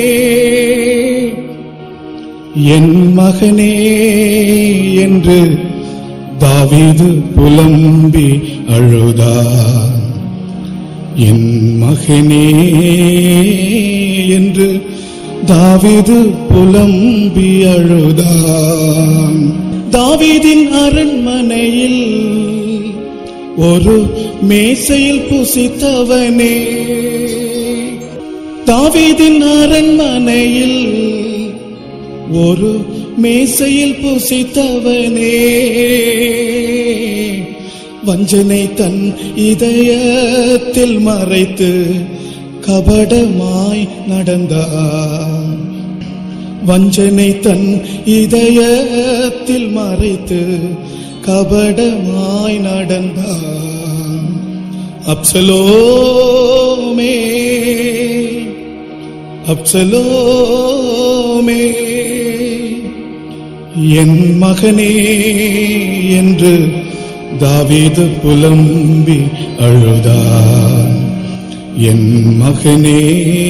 என் மகனே என்று தாவீது புலம்பி அழுதார் என் மகனே என்று தாவீது புலம்பி அழுதான் தாவீதின் அரண்மனையில் ஒரு மேசையில் புசித்தவனே தாவீதின் அரண்மனையில் ஒரு மேசையில் புசித்தவனே வஞ்சனை தன் இதயத்தில் மறைத்து கபடமாய் நடந்தார் வஞ்சனை தன் இதயத்தில் மறைத்து கபடமாய் நடந்தார் அப்சலோமே அப்சலோமே என் மகனே என்று தாவீது புலம்பி அழுதார் என் மகனே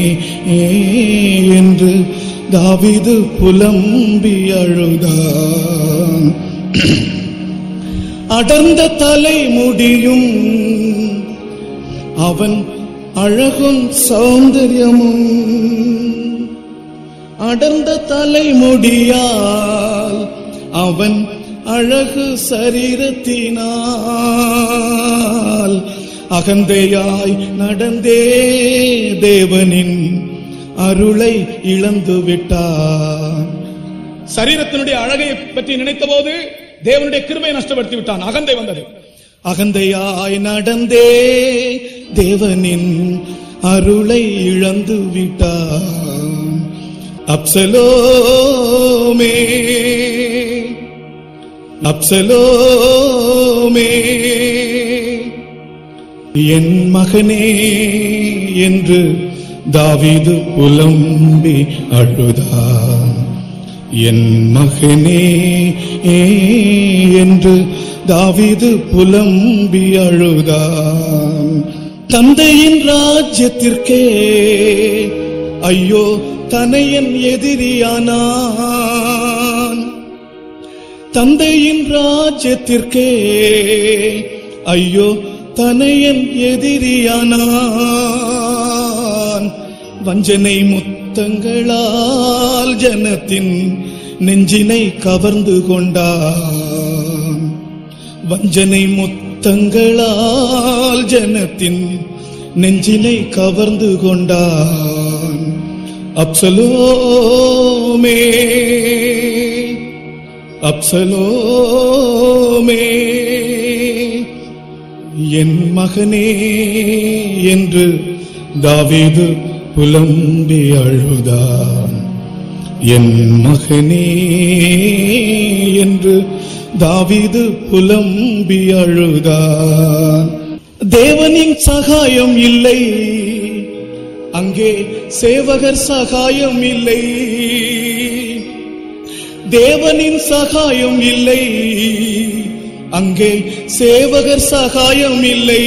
என்று தாவீது புலம்பி அழுதான் அடர்ந்த தலைமுடியும் அவன் அழகும் சௌந்தரியமும் அடர்ந்த தலைமுடியால் அவன் அழகு சரீரத்தினால் அகந்தையாய் நடந்தே தேவனின் அருளை இழந்து விட்டான் சரீரத்தினுடைய அழகை பற்றி நினைத்தபோது தேவனுடைய கிருபையை நஷ்டப்படுத்தி விட்டான் அகந்தை வந்தது அகந்தையாய் நடந்தே தேவனின் அருளை இழந்து விட்டான் அப்சலோமே அப்சலோமே என் மகனே என்று தாவீது புலம்பி அழுதார் என் மகனே என்று தாவீது புலம்பி அழுதான் தந்தையின் ராஜ்யத்திற்கே ஐயோ தனையன் எதிரியானான் தந்தையின் ராஜ்யத்திற்கே ஐயோ தனையன் எதிரியானான் வஞ்சனை முத்தங்களால் ஜனத்தின் நெஞ்சினை கவர்ந்து கொண்டான் வஞ்சனை முத்தங்களால் ஜனத்தின் நெஞ்சினை கவர்ந்து கொண்டான் அப்சலோமே அப்சலோமே என் மகனே என்று தாவீது புலம்பி அழுதான் என் மகனே என்று தாவீது புலம்பி அழுதான் தேவனின் சகாயம் இல்லை அங்கே சேவகர் சகாயம் இல்லை தேவனின் சகாயம் இல்லை அங்கே சேவகர் சகாயம் இல்லை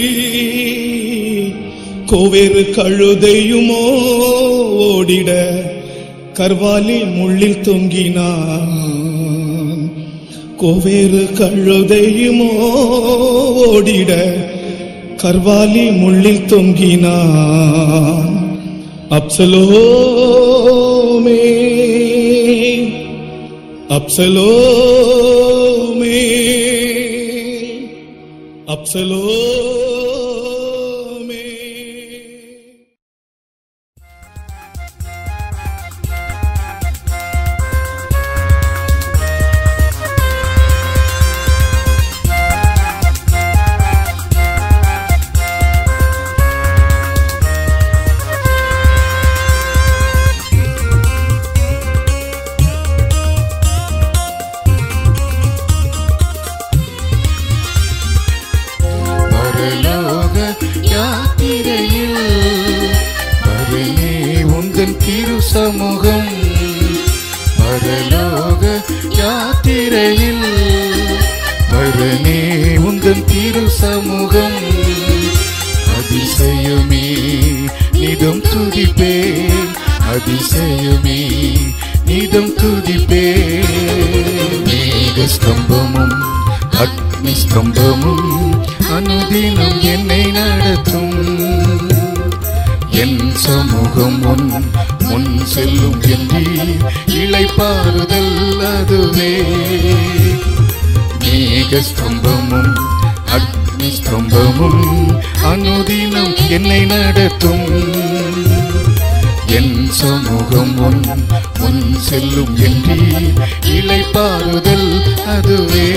கோவேறு கழுதையுமோ ஓடிட கர்வாலி முள்ளில் தொங்கினான் கோவேறு கழுதையுமோ ஓடிட கர்வாலி முள்ளில் தொங்கினான் அப்சலோமே அப்சலோமே அப்சலோமே பரலோக யாத்திரையில் பரனே உந்தன் திரு சமூகம் பரலோக யாத்திரையில் பரனே உந்தன் திரு சமூகம் அதிசயமே நிதம் துதிப்பேன் அதிசயமே நிதம் துதிப்பேன் மேக ஸ்தம்பமும் அக்னி ஸ்தம்பமும் அனுதினம் என்னை நடத்தும் என் சமூகம் முன் முன் செல்லும் என்றி இளைப்பாறுதல் அதுவே மேக ஸ்தம்பமும் அக்னி ஸ்தம்பமும் அனுதினம் என்னை நடத்தும் என் சமூகம் முன் முன் செல்லும் என்றி இளைப்பாறுதல் அதுவே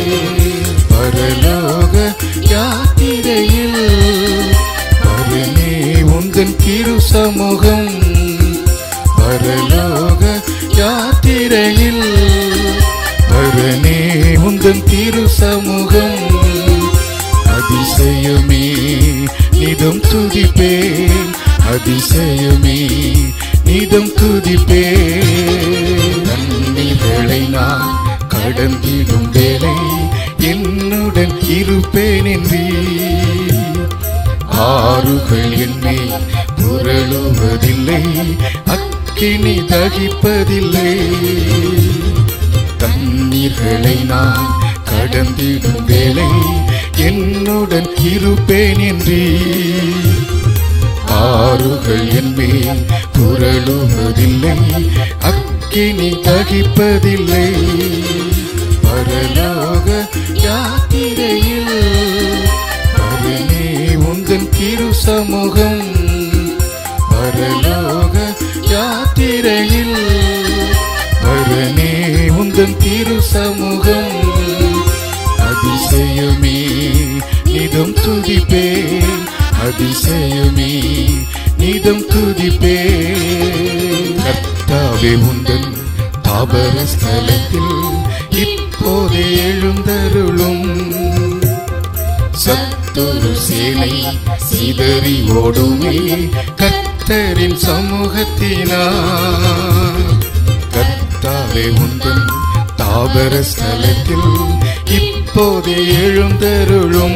பரலோக யாத்திரையில் பரனே உந்தன் திரு சமூகம் பரலோக யாத்திரையில் பரனே உந்தன் திரு சமூகம் அதிசயமே நிதம் துதிப்பேன் அதிசயமே நிதம் துதிப்பேன் நன்றிகளை நான் கடந்திடும் வேலை என்னுடன் இருப்பேன் என்றீ ஆறுகள் என்னை புரளுவதில்லை அக்கினி தகிப்பதில்லை தண்ணீர்களை நான் கடந்திடும் வேலை என்னுடன் இருப்பேன் என்றீ ஆறுகள் என் மேல் புரளுவதில்லை அக்கினி தகிப்பதில்லை பரலோக யாத்திரையில் பரனே உந்தன் திரு சமூகம் பரலோக யாத்திரையில் பரனே உந்தன் திரு சமூகம் அதிசயமே நிதம் துதிப்பேன் அதிசயமே நிதம் துதிப்பேன் கர்த்தாவே உந்தன் தாபர ஸ்தலத்தில் இப்ப இப்போதே எழுந்தருளும் சத்துரு சேனை சிதறி ஓடுமே கத்தரின் சமூகத்தினார் கத்தாவே உந்தன் தாபர ஸ்தலத்தில் இப்போதே எழுந்தருளும்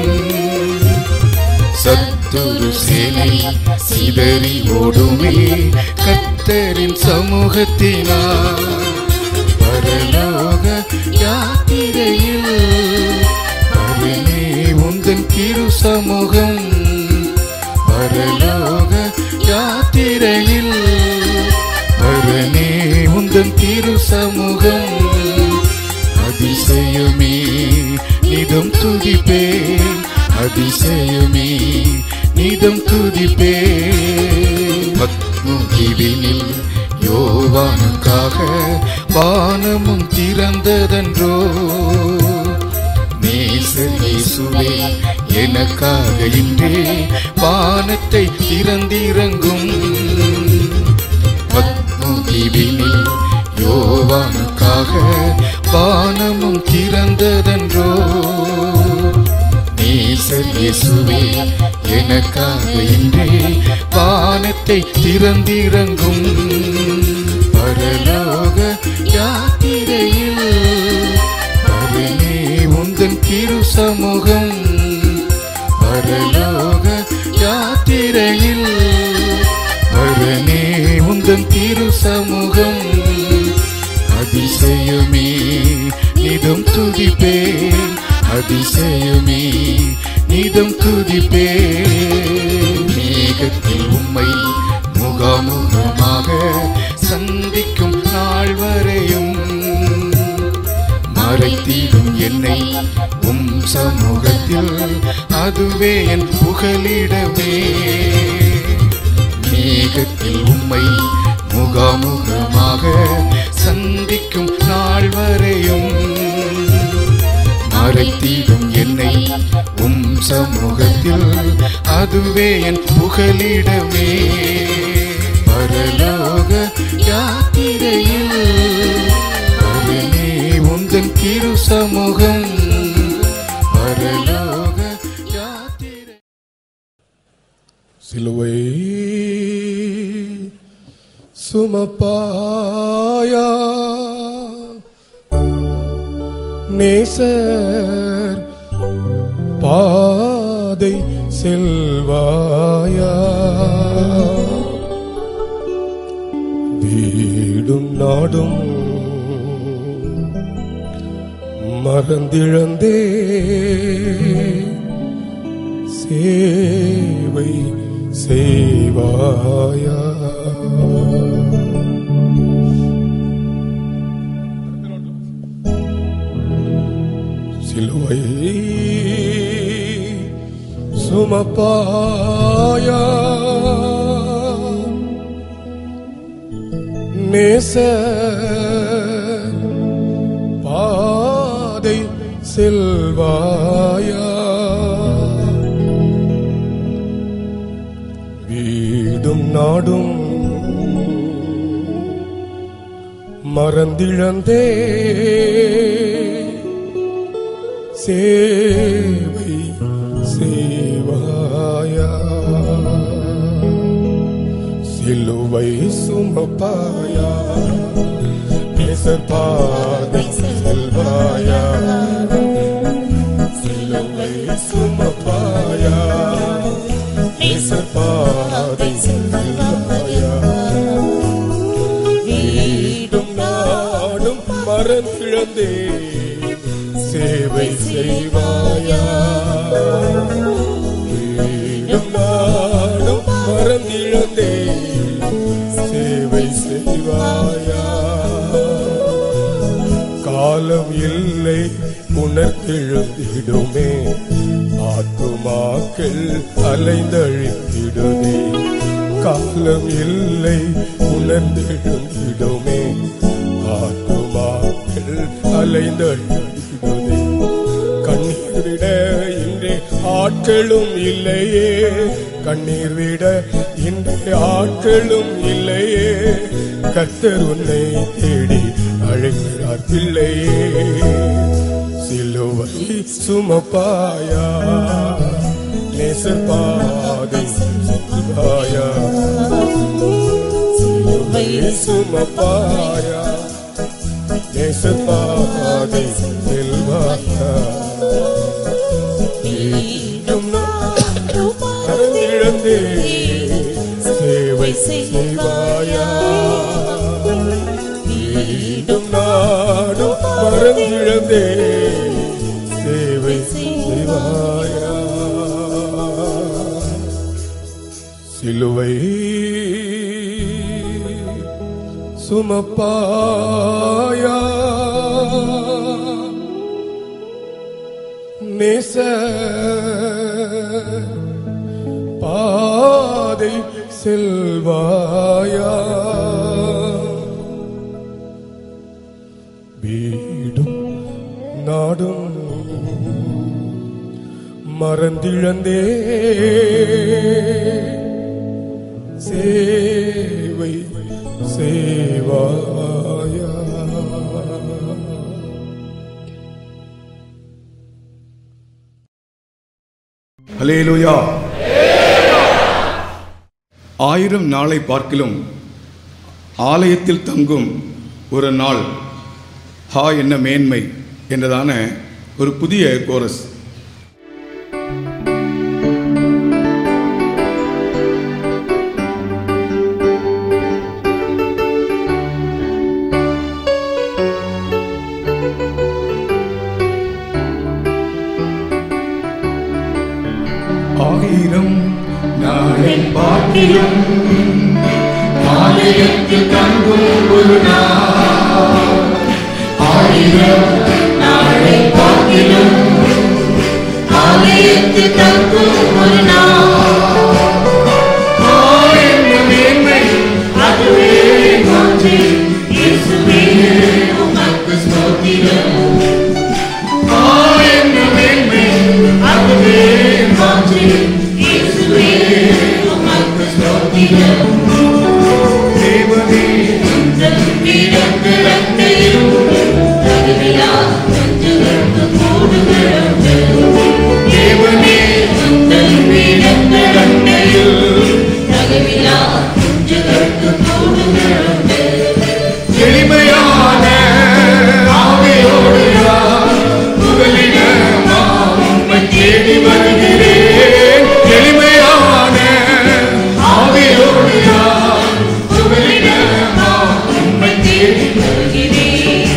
சத்துரு சேனை சிதறி ஓடுமே கத்தரின் சமூகத்தினார் பரலோக யாத்திரையில் பரமே உந்தன் திரு சமூகம் பரலோக யாத்திரையில் பரமே உந்தன் திரு சமூகம் அதிசயமே நிதம் துதிப்பேன் அதிசயமே நிதம் துதிப்பேன் பத்முகிவினில் யோவானுக்காக வானமும் திறந்ததன்றோ நேசர் இயேசுவே எனக்காக இன்றே வானத்தை திறந்திறங்கும் பத்முகிவினில் யோவானுக்காக வானமும் திறந்ததன்றோ நேசர் இயேசுவே எனக்காக இன்றே வானத்தை திறந்திறங்கும் பரலோக யாத்திரையில் பரமே உந்தன் திரு சமூகம் பரலோக யாத்திரையில் பரமே உந்தன் திரு சமூகம் அதிசயமே நிதம் துதிப்பேன் அதிசயமே நிதம் துதிப்பேன் மேகத்தில் உம்மை முகாமுகமாக சந்திக்கும் நாள் வரையும் மறைத்திடும் என்னை உம் சமூகத்தில் அதுவே என் புகலிடமே மேகத்தில் உம்மை முகாமுகமாக சந்திக்கும் நாள் வரையும் மறைத்திடும் என்னை உம் சமூகத்தில் அதுவே என் புகலிடமே பரலோக யாத்திரையில் பரமே உந்தன் திரு சமூகம் பரலோக யாத்திரை சிலுவை சுமப்பாயா நேசர் பாதை செல்வாயா வீடும் நாடும் மறந்திழந்தே சேவை செய்வாயா சிலுவை சுமப்பாயா நேச பாதை செல்வாயா வீடும் நாடும் மறந்திழந்தே சேவை செய்வாயா சிலுவை சுமப்பாயா நேசர் பாதை செல்வாயா சிலுவை சுமப்பாயா நேசர் பாதை செல்வாயா வீடும் நாடும் மறந்திழந்தே சேவை செய்வாயா வீடும் நாடும் மறந்திழந்தே சேவை செய்வாயா காலம் இல்லை உணர்த்தெழுந்திடுமே ஆத்துமாக்கள் அலைந்தழித்திடுதே காலம் இல்லை உணர்ந்தெழுந்திடுமே ஆத்துமாக்கள் அலைந்தழித்திடுதே கண்ணீர் விட இன்றே ஆட்களும் இல்லையே கண்ணீர் விட இன்றே ஆட்களும் இல்லையே கர்த்தர் உன்னை தேடி அழைக்கிறார் பிள்ளையே சிலுவை சுமப்பாயா நேசப்பாதை சுமப்பாயா சிலுவை சுமப்பாயா நேசப்பாதை செல்வாயா மீண்டும் மறந்திழந்தே சேவை செய்வாயா மீண்டும் நாடும் மறந்திழந்தே சேவை செய்வாயா சிலுவை சுமப்பாயா நேச பாதை செல்வாயா வீடும் நாடும் மறந்திழந்தே சேவை சேவாயா ஹலேலுயா ஆயிரம் நாளை பார்க்கிலும் ஆலயத்தில் தங்கும் ஒரு நாள் ஹா என்ன மேன்மை என்றதான ஒரு புதிய கோரஸ் ஆயிரம் நாளை பார்க்கிலும் ஆலயத்தில் தங்கும் ஒரு நாள் ஆயிரம் நாளை பார்க்கிலும் ஆலயத்தில் தங்கும் ஒரு நாள் ஆயிரம் மேன்மை அதுவே மாற்றி இயேசுவே உமக்கு ஸ்தோத்திரம் ஆயிரம் மேன்மை அதுவே மாற்றி இயேசுவே உமக்கு ஸ்தோத்திரம் தேவனே உந்தன் பிறந்த ரட்டையும் தகுதியா நெஞ்சுகளுக்கு கூடுகிறது தேவனே உந்தன் பிறந்த ரட்டையும் தகுதியா நெஞ்சுகளுக்கு கூடுகிறது எளிமையான ஆவியோடு நான் புகலிடமா உம்மை தேடி வருகிறேன் எளிமையான ஆவியோடு நான் புகலிடமா உம்மை தேடி வருகிறேன்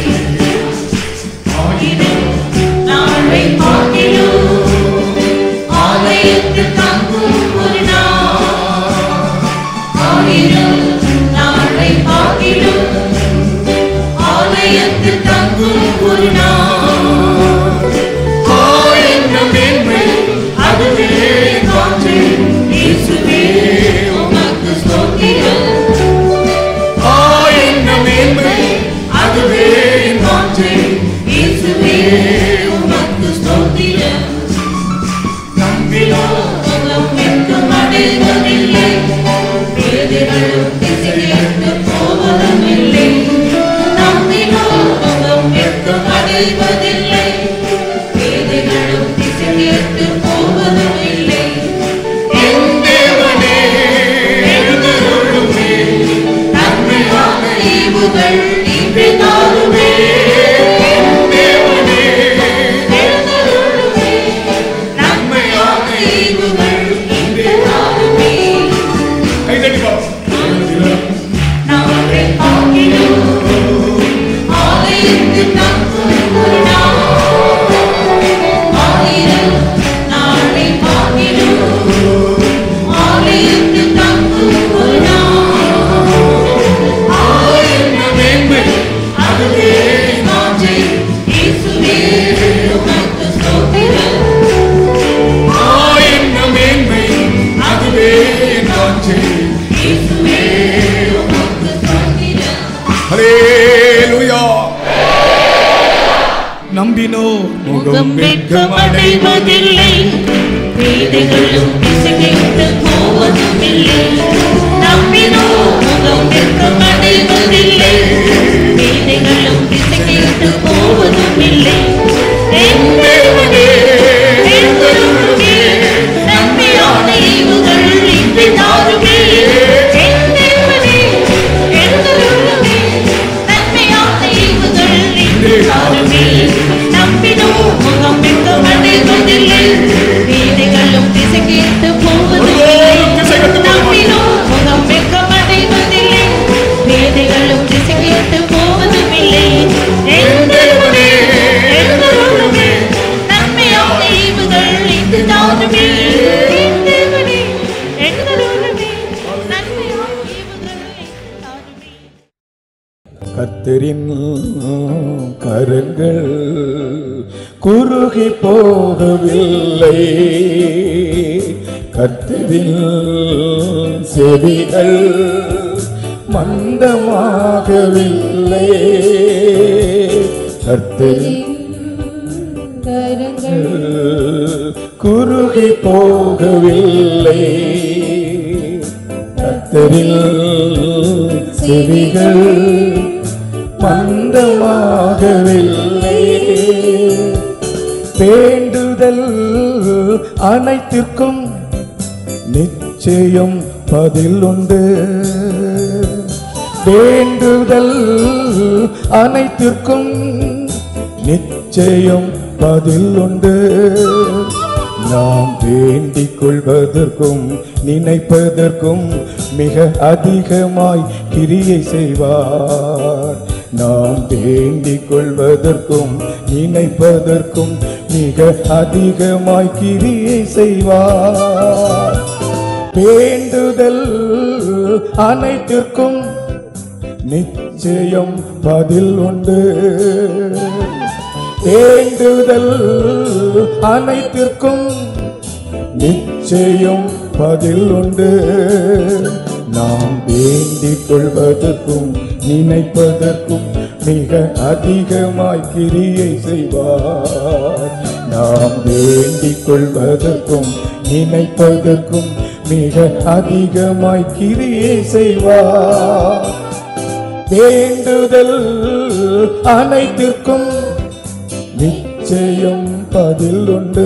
ஆயிரம் நாளை பார்க்கிறோம் ஆலயத்தில் தங்கும் ஒரு நாள் ஆயிரம் நாளை பார்க்கிறோம் ஆலயத்தில் தங்கும் ஒரு நாள் ஆயிரம் மேன்மை அதுவே காற்று இயேசுவே உமக்கு ஸ்தோத்திரம் ஆயிரம் மேன்மை அதுவே காற்று இயேசுவே உமக்கு ஸ்தோத்திரம் நம்பினோம் உங்கள் வெட்கம் அடைவதில்லை வேதனைகளும் திசையற்று போவதும் இல்லை நம்பினோம் உங்கள் வெட்கம் அடைவதில்லை வேதனைகளும் திசையற்று போவதும் இல்லை என் தேவனே எழுந்தருளுமே நன்மையான ஈவுகள் இன்று தாருமே என் தேவனே எழுந்தருளுமே நன்மையான ஈவுகள் இன்று தாருமே நாளை பார்க்கிறோம் ஆலயத்தில் தங்கும் ஒரு நாள் ஆயிரம் நாளை பார்க்கிறோம் ஆலயத்தில் தங்கும் ஒரு நாள் ஆயிரம் மேன்மை அதுவே மாற்றி இயேசுவே உமக்கு ஸ்தோத்திரம் ஆயிரம் மேன்மை அதுவே மாற்றி இயேசுவே உமக்கு ஸ்தோத்திரம் ஹalleluya நம்பினோ முகம் வெட்கம் அடைவதில்லை வேதைகளும் பிசைந்து போவதும் இல்லை நம்பினோ முகம் வெட்கம் அடைவதில்லை வேதைகளும் கர்த்தரின் கரங்கள் குறுகி போகவில்லை கர்த்தரின் செவிகள் மந்தமாகவில்லை கர்த்தரின் குறுகி போகவில்லை கர்த்தரில் செவிகள் மந்தமாகவில்லை வேண்டுதல் அனைத்திற்கும் நிச்சயம் பதில் உண்டு வேண்டுதல் அனைத்திற்கும் நிச்சயம் பதில் உண்டு நாம் வேண்டிக் கொள்வதற்கும் நினைப்பதற்கும் மிக அதிகமாய் கிரியை செய்வார் நாம் வேண்டிக் கொள்வதற்கும் நினைப்பதற்கும் மிக அதிகமாய் கிரியை செய்வார் வேண்டுதல் அனைத்திற்கும் நிச்சயம் பதில் உண்டு வேண்டுதல் அனைத்திற்கும் நிச்சயம் பதில் உண்டு நாம் வேண்டிக் கொள்வதற்கும் நினைப்பதற்கும் மிக அதிகமாய் கிரியை செய்வார் நாம் வேண்டிக் கொள்வதற்கும் நினைப்பதற்கும் மிக அதிகமாய் கிரியை செய்வார் வேண்டுதல் அனைத்திற்கும் நிச்சயம் பதில் உண்டு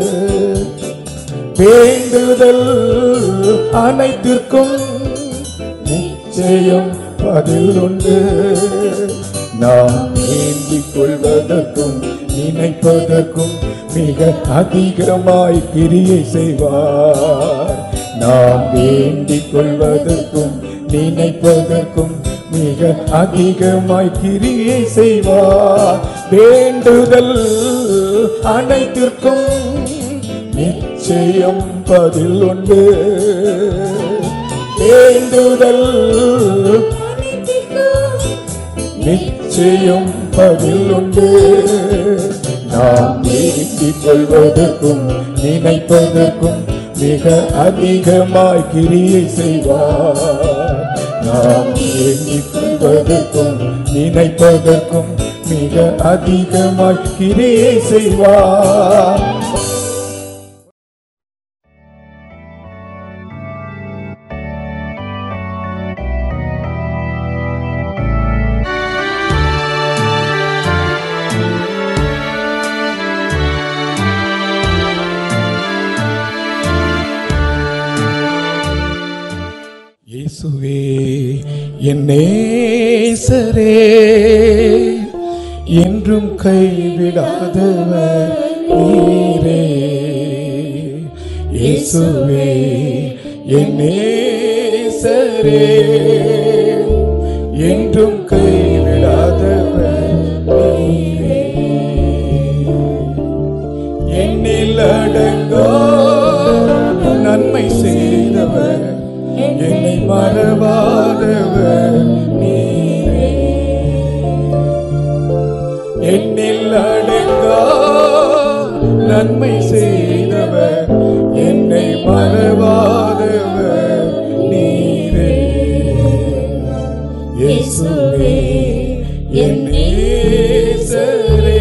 வேண்டுதல் அனைத்திற்கும் நிச்சயம் பதில் உண்டு நாம் வேண்டிக் கொள்வதற்கும் நினைப்பதற்கும் மிக அதிகமாய் கிரியை செய்வார் நாம் வேண்டிக் கொள்வதற்கும் நினைப்பதற்கும் மிக அதிகமாய் கிரியை செய்வார் வேண்டுதல் அனைத்திற்கும் நிச்சயம் பதில் உண்டு வேண்டுதல் நிச்சயம் பதில் உண்டு நாம் வேண்டிக் கொள்வதற்கும் நினைப்பதற்கும் மிக அதிகமாய் கிரியை செய்வார் நாம் வேண்டிக் கொள்வதற்கும் நினைப்பதற்கும் மிக அதிகமாய் கிரியை செய்வார் இயேசுவே என் நேசரே என்றும் கைவிடாதவர் நீரே இயேசுவே என் நேசரே என்றும் கைவிடாதவர் நீரே என்னில் அடங்கோ நன்மை செய்தவர் என்னை மறவாதவர் நீரே என்னில் அடங்கா நன்மை செய்தவர் என்னை மறவாதவர் நீரே இயேசுவே என் நேசரே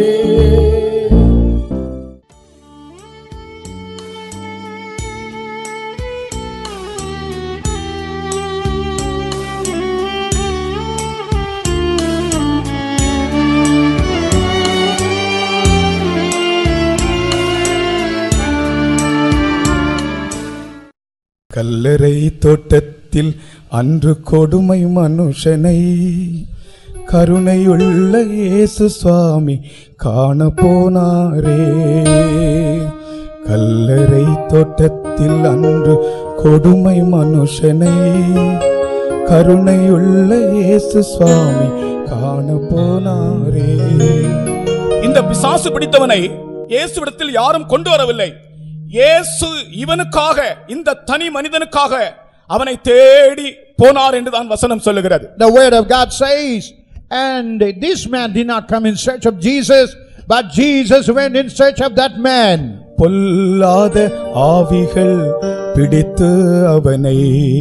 கல்லறை தோட்டத்தில் அன்று கொடுமை மனுஷனை கருணையுள்ள இயேசு சுவாமி காண போனாரே கல்லறை தோட்டத்தில் அன்று கொடுமை மனுஷனை கருணையுள்ள இயேசு சுவாமி காண போனாரே இந்த பிசாசு பிடித்தவனை இயேசுவிடத்தில் யாரும் கொண்டு வரவில்லை இயேசு இவனுக்காக இந்த தனி மனிதனுக்காக அவனை தேடி போனார் என்று தான் வசனம் சொல்லுகிறது The word of God says, And this man did not come in search of Jesus, but Jesus went in search of that man. பொல்லாத ஆவிகள் பிடித்து அவனை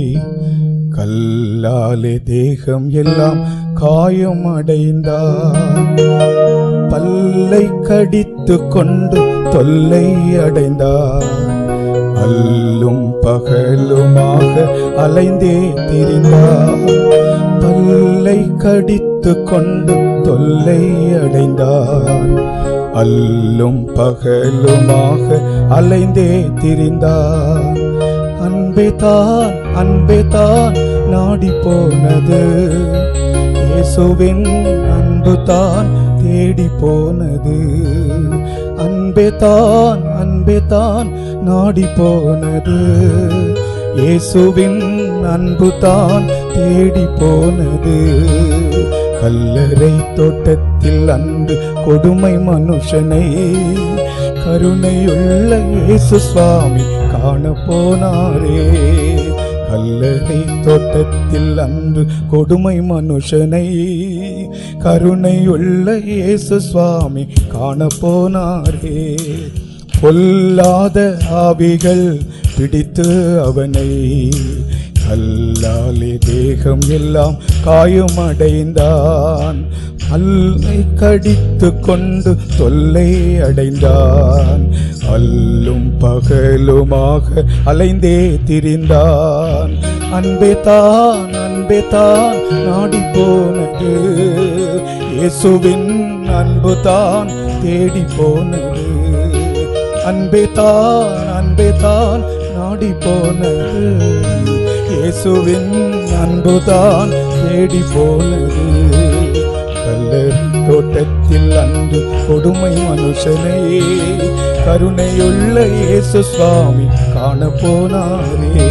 கல்லாலே தேகம் எல்லாம் காயம் அடைந்தார் பல்லை கடித்து கொண்டு தொல்லை அடைந்தார் அல்லும் பகலுமாக அலைந்தே திரிந்தார் பல்லை கடித்து கொண்டு தொல்லை அடைந்தார் அல்லும் பகலுமாக அலைந்தே திரிந்தார் அன்பே தான் அன்பே தான் நாடி போனது இயேசுவின் அன்பு தான் தேடி போனது அன்பே தான் அன்பே தான் நாடி போனது இயேசுவின் அன்பு தான் தேடி போனது கல்லறை தோட்டத்தில் அன்று கொடுமை மனுஷனை கருணையுள்ள இயேசு சுவாமி காண போனாரே கல்லறை தோட்டத்தில் அன்று கொடுமை மனுஷனை கருணையுள்ள இயேசு சுவாமி காண போனாரே பொல்லாத ஆவிகள் பிடித்து அவனை கல்லாலே தேகம் எல்லாம் காயமடைந்தான் அல்லை கடித்து கொண்டு தொல்லை அடைந்தான் அல்லும் பகலுமாக அலைந்தே திரிந்தான் அன்பே தான் அன்பே தான் நாடி போனது இயேசுவின் அன்பு தான் தேடி போனது அன்பே தான் அன்பே தான் நாடி போனது இயேசுவின் அன்பு தான் தேடி போனது கல்லறி தோட்டத்தில் அன்று கொடுமை மனுஷனை கருணையுள்ள இயேசு சுவாமி காண போனாரே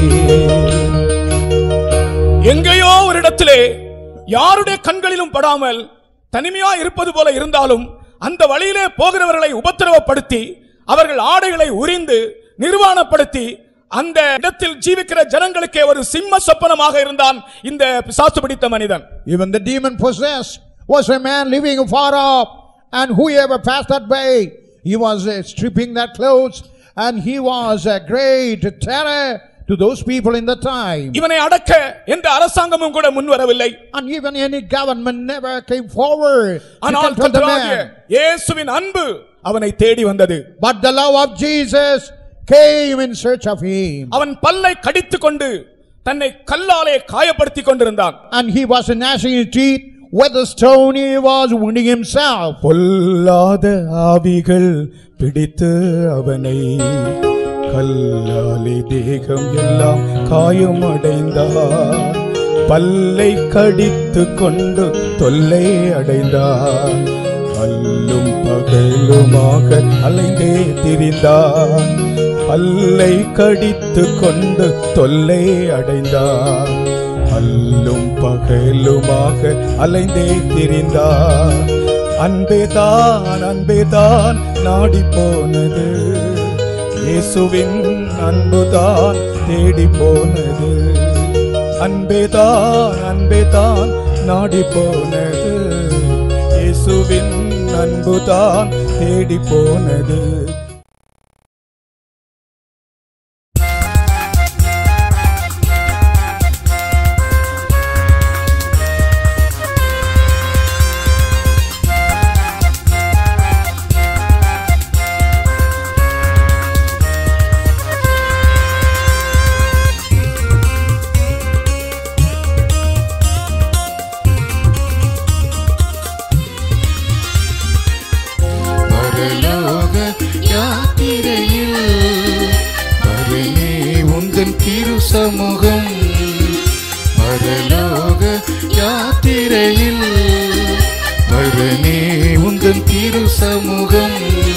எங்கேயோ ஒரு இடத்திலே யாருடைய கண்களிலும் படாமல் தனிமையா இருப்பது போல இருந்தாலும் அந்த வழியிலே போகிறவர்களை உபத்திரவப்படுத்தி அவர்கள் ஆடைகளை உரிந்து நிர்வாணப்படுத்தி அந்த இடத்தில் ஜீவிக்கிற ஜனங்களுக்கே ஒரு சிம்ம சொப்பனமாக இருந்தான் இந்த பிசாசு பிடித்த மனிதன் Even the demon possessed was a man living far off, and whoever passed that way, he was uh, stripping their clothes, and he was a great terror to those people in the time. இவனை அடக்க எந்த அரசாங்கமும் கூட முன் வரவில்லை And even any government never came forward to ஆனால் control the கர்த்தராகிய man. இயேசுவின் அன்பு அவனை தேடி வந்தது But the love of Jesus came in search of him. அவன் பல்லை கடித்துக் கொண்டு தன்னை கல்லாலே காயப்படுத்திக் கொண்டிருந்தான் And he was gnashing his teeth with a stone he was wounding himself. பொல்லாத ஆவிகள் பிடித்து அவனை கல்லாலே தேகம் எல்லாம் காயமடைந்தார் பல்லை கடித்து கொண்டு தொல்லை அடைந்தார் அல்லும் பகலுமாக அலைந்தே திரிந்தார் பல்லை கடித்து கொண்டு தொல்லை அடைந்தார் அல்லும் பகலுமாக அலைந்தே திரிந்தார் அன்பேதான் அன்பேதான் நாடி போனது இயேசுவின் அன்புதான் தேடி போனது அன்பேதான் அன்பேதான் நாடி போனது இயேசுவின் அன்புதான் தேடி போனது பரலோக யாத்திரையில் பரனே உந்தன் திரு சமூகம் பரலோக யாத்திரையில் பரனே உந்தன் திரு சமூகம்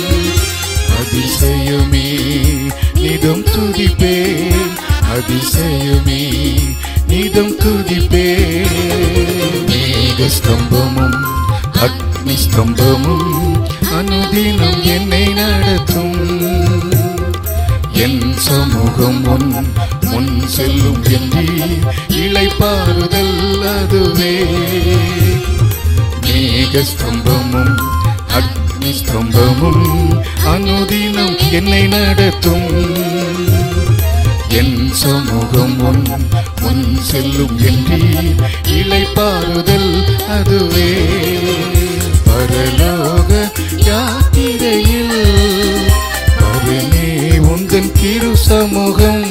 அதிசயமே நிதம் துதிப்பே அதிசயமே நிதம் துதிப்பே மேக ஸ்தம்பமும் அக்னி ஸ்தம்பமும் அனுதினம் என்னை நடத்தும் என் சமூகம் முன் முன் செல்லும் என்று இளைப்பாறுதல் அதுவே மேகஸ்தம்பமும் அக்னி ஸ்தம்பமும் அனுதினம் என்னை நடத்தும் என் சமூகம் முன் முன் செல்லும் என்றே இளைப்பாறுதல் அதுவே பரலோக யாத்திரையில் பரனே உந்தன் திரு சமூகம்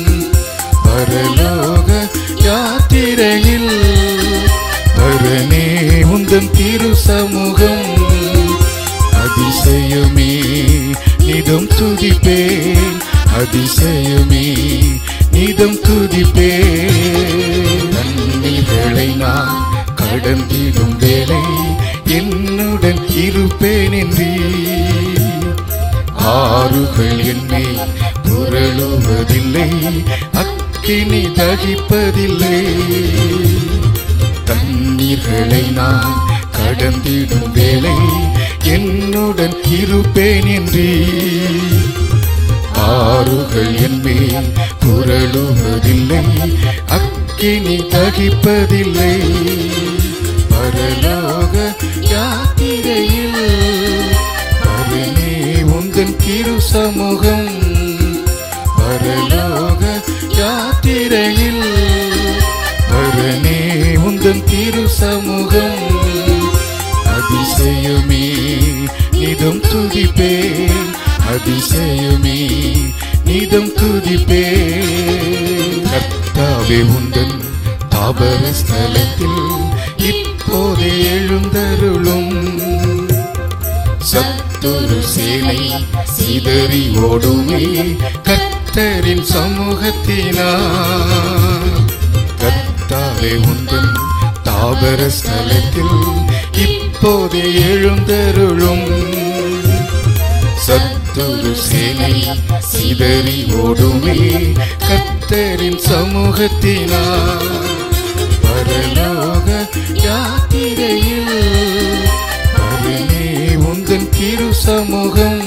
பரலோக யாத்திரையில் பரனே உந்தன் திரு சமூகம் அதிசயமே நிதம் துதிப்பேன் அதிசயமே நிதம் துதிப்பேன் நன்மைகளை நான் கடந்திடும் வேலை என்னுடன் இருப்பேன் என்றே ஆறுகள் என்னை புரளுவதில்லை அக்கினி தகிப்பதில்லை தண்ணீர்களை நான் கடந்திடும் வேலை என்னுடன் இருப்பேன் என்றே ஆறுகள் என் மேல் புரளுவதில்லை அக்கினி தகிப்பதில்லை பரலோக யாத்திரையில் பரனே உந்தன் திரு சமூகம் பரலோக யாத்திரையில் பரனே உந்தன் திரு சமூகம் அதிசயமே நிதம் துதிப்பேன் அதிசயமே நிதம் துதிப்பேன் கர்த்தாவே உந்தன் தாபர ஸ்தலத்தில் இப்போதே எழுந்தருளும் சத்துரு சேனை சிதறி ஓடுமே கர்த்தரின் சமூகத்தினார் கர்த்தாவே உந்தன் தாபர ஸ்தலத்தில் இப்போதே எழுந்தருளும் சத்துரு சேனை சிதறி ஓடுமே கர்த்தரின் சமூகத்தினார் பரலோக யாத்திரையில் பரனே உந்தன் திரு சமூகம்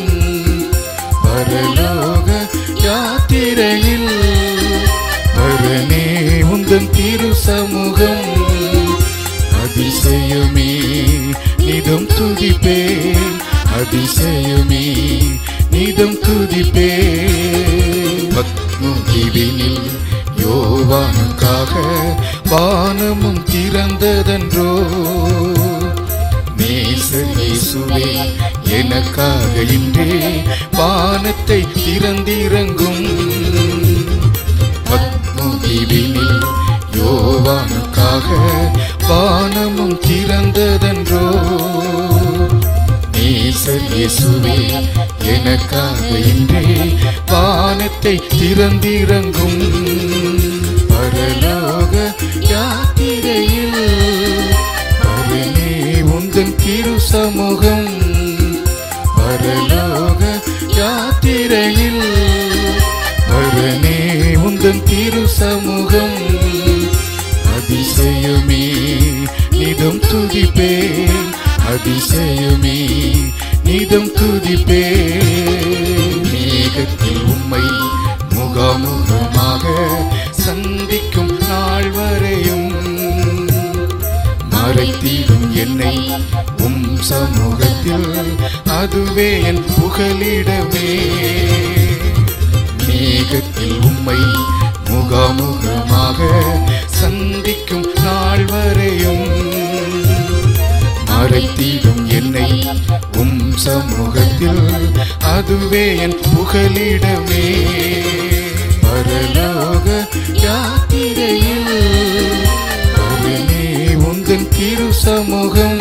பரலோக யாத்திரையில் பரனே உந்தன் திரு சமூகம் அதிசயமே நிதம் துதிப்பேன் அதிசயமே நிதம் துதிப்பேன் பத்மகிவினில் யோவானுக்காக வானமும் திறந்ததன்றோ நேசர் இயேசுவே எனக்காக இன்றே வானத்தை திறந்திறங்கும் பத்மகிவினில் யோவானுக்காக வானமும் திறந்ததன்றோ நேசர் இயேசுவே எனக்காக இன்றே வானத்தை திறந்திறங்கும் பரலோக யாத்திரையில் பரனே உந்தன் திரு சமூகம் பரலோக யாத்திரையில் பரனே உந்தன் திரு சமூகம் அதிசயமே நிதம் துதிப்பேன் அதிசயமே நிதம் துதிப்பேன் மேகத்தில் உம்மை முகாமுகமாக சந்திக்கும் நாள் வரையும் மறைத்திடும் என்னை உம் சமூகத்தில் அதுவே என் புகலிடமே மேகத்தில் உம்மை முகாமுகமாக சந்திக்கும் நாள் வரையும் மறைத்திடும் என்னை உம் சமூகத்தில் அதுவே என் புகலிடமே பரலோக யாத்திரையில் பரனே உந்தன் திரு சமூகம்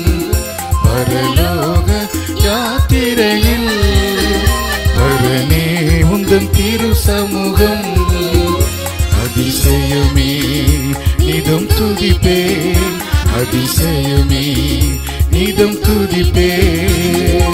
பரலோக யாத்திரையில் பரனே உந்தன் திரு சமூகம் அதிசயமே நிதம் துதிப்பேன் அதிசயமே நிதம் துதிப்பேன்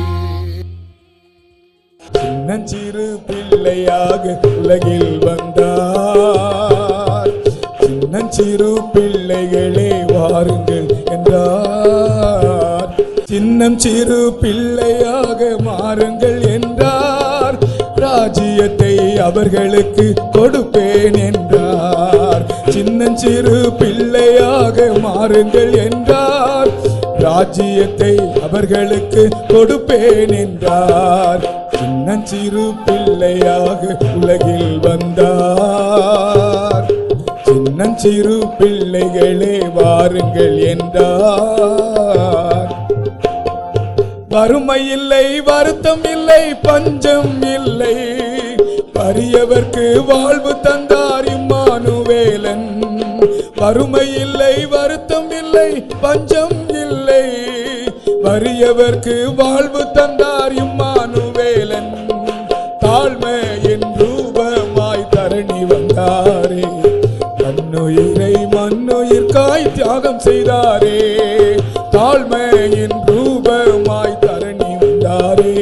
சின்னஞ்சிறு பிள்ளையாக உலகில் வந்தார் சின்னஞ்சிறு பிள்ளைகளே வாருங்கள் என்றார் சின்னம் சிறு பிள்ளையாக மாறுங்கள் என்றார் ராஜ்யத்தை அவர்களுக்கு கொடுப்பேன் என்றார் சின்னஞ்சிறு பிள்ளையாக மாறுங்கள் என்றார் ராஜ்யத்தை அவர்களுக்கு கொடுப்பேன் என்றார் சின்னஞ்சிறு பிள்ளையாக உலகில் வந்தார் சின்னஞ்சிறு பிள்ளைகளே வாருங்கள் என்றார் வறுமை இல்லை வருத்தம் இல்லை பஞ்சம் இல்லை வறியவர்க்கு வாழ்வு தந்தார் இம்மானுவேலன் வறுமை இல்லை வருத்தம் இல்லை பஞ்சம் இல்லை வறியவர்க்கு வாழ்வு தந்தார் இம்மானுவேலன் தாழ்மையின் ரூபமாய் தரணி வந்தாரே தன்னுயிரை மண்ணுயிர்காய் தியாகம் செய்தாரே தாழ்மையின் ரூபமாய் தரணி வந்தாரே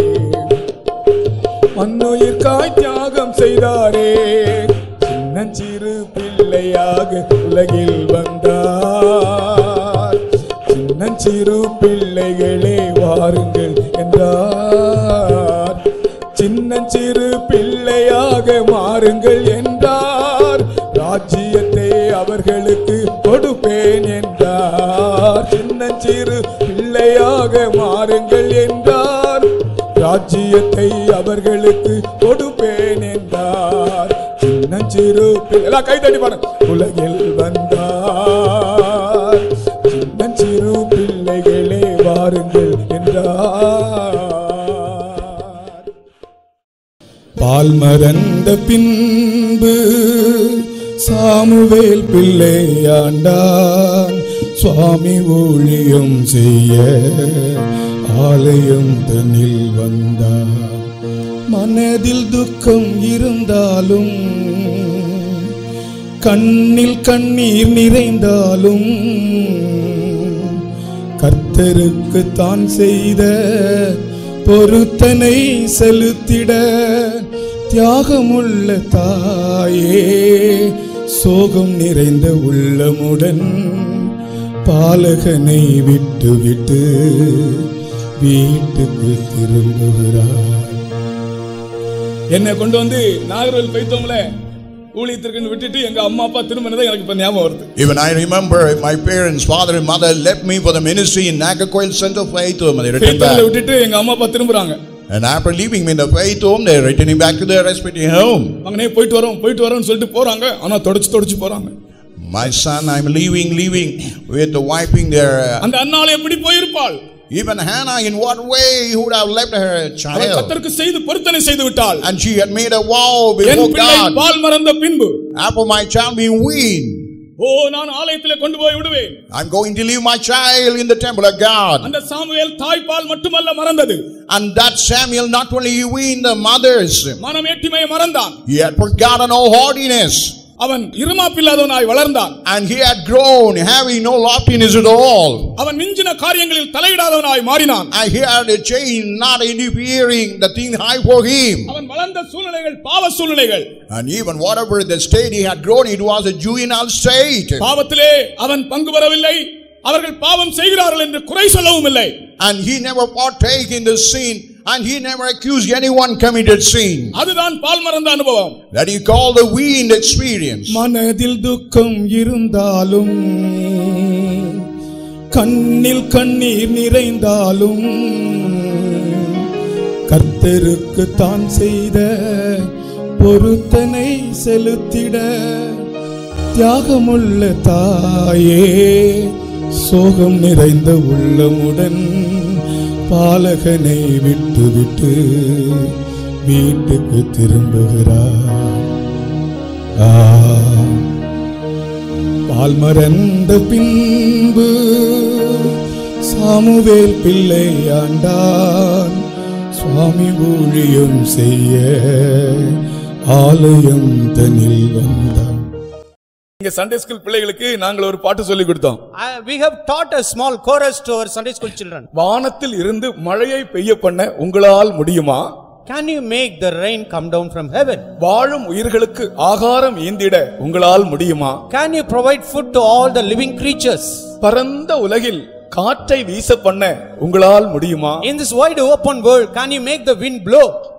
மண்ணுயிர்காய் தியாகம் செய்தாரே சின்னஞ்சிறு பிள்ளையாக உலகில் வந்தார் சின்னஞ்சிறு பிள்ளைகளே வாருங்கள் என்றார் சின்னஞ்சிறு பிள்ளையாக மாறுங்கள் என்றார் ராஜ்யத்தை அவர்களுக்கு கொடுப்பேன் என்றார் சின்னஞ்சிறு பிள்ளையாக மாறுங்கள் என்றார் ராஜ்யத்தை அவர்களுக்கு கொடுப்பேன் என்றார் சின்னஞ்சிறு பிள்ளை- எல்லாம் கை தட்டி பாருங்க உலகில் வந்தார் சின்னஞ்சிறு பிள்ளைகளே வாருங்கள் என்றார் பால் மறந்த பின்பு சாமுவேல் பிள்ளையாண்டான் சுவாமி ஊழியம் செய்ய ஆலயம் தன்னில் வந்தார் மனதில் துக்கம் இருந்தாலும் கண்ணில் கண்ணீர் நிறைந்தாலும் கர்த்தருக்கு தான் செய்த பொருத்தனை செலுத்திட தியாகமுள்ள தாயே சோகம் நிறைந்த உள்ளமுடன் பாலகனை விட்டு விட்டு வீட்டுக்கு திரும்புகிறார் என்னை கொண்டு வந்து நாகர்கோவில் பைத்தோம்ல ஊழியத்திற்குன்னு விட்டுட்டு எங்க அம்மா அப்பா திரும்பினதை எனக்கு இப்ப ஞாபகம் வருது Even I remember my parents, father and mother left me for the ministry in Nagakoil Center of Faith Home. and They returned பைத்தோம்ல back. விட்டுட்டு எங்க அம்மா அப்பா திரும்புறாங்க And after leaving me in the faith home, they're returning back to their respective home. மகனே போயிட்டு வரோம் போயிட்டு வரோம்னு சொல்லிட்டு போறாங்க ஆனா தொடச்சு தொடச்சு போறாங்க My son, I'm leaving, leaving with the wiping their. அந்த அண்ணாள் எப்படி போயிருப்பாள் Even Hannah, in what way he would have left her அவள் child? கத்தருக்கு செய்து பொருத்தனை செய்து விட்டாள் And she had made a vow N before பிள்ளை God. பால் மறந்த பின்பு After my child being weaned, ஓ நான் ஆலயத்திலே கொண்டு போய் விடுவேன் I'm going to leave my child in the temple of God. அந்த சாமுவேல் தாய்ப்பால் மட்டுமல்ல மறந்தது And that Samuel not only weaned the mothers, மனம் ஏட்டிமையை மறந்தான் he had forgotten all haughtiness. அவன் இருமாப்பில்லாதவனாய் வளர்ந்தான் And he had grown, having no loftiness at all. அவன் மிஞ்சின காரியங்களில் தலையிடாதவனாய் மாறினான் And he had a chain, not interfering the thing high for him. அவன் வளர்ந்த சூழ்நிலைகள் பாவ சூழ்நிலைகள் And even whatever the state he had grown, it was a juvenile state. பாவத்திலே அவன் பங்கு பெறவில்லை அவர்கள் பாவம் செய்கிறார்கள் என்று குறை சொல்லவும் இல்லை And he never partake in the sin, and he never accused anyone committed sin. அதுதான் பால் மறந்த அனுபவம் That he called the weaned experience. மனதில் துக்கம் இருந்தாலும் கண்ணில் கண்ணீர் நிறைந்தாலும் கர்த்தருக்கு தான் செய்த பொருத்தனை செலுத்திட தியாகமுள்ள தாயே சோகம் நிறைந்த உள்ளமுடன் பாலகனை விட்டுவிட்டு வீட்டுக்கு திரும்புகிறார் ஆ, பால் மறந்த பின்பு சாமுவேல் பிள்ளை ஆண்டான் சுவாமி ஊழியம் செய்ய ஆலயம் தனில் வந்தான் இங்க சண்டே ஸ்கூல் பிள்ளைகளுக்கு நாங்கள் ஒரு பாட்டு சொல்லி கொடுத்தோம் I- we have taught a small chorus to our Sunday school children. வானத்தில் இருந்து மழையை பெய்ய பண்ண உங்களால் முடியுமா Can you make the rain come down from heaven? வாழும் உயிர்களுக்கு ஆகாரம் ஈந்திட உங்களால் முடியுமா Can you provide food to all the living creatures? பரந்த உலகில் காற்றை வீச பண்ண உங்களால் முடியுமா In this wide open world, can you make the wind blow?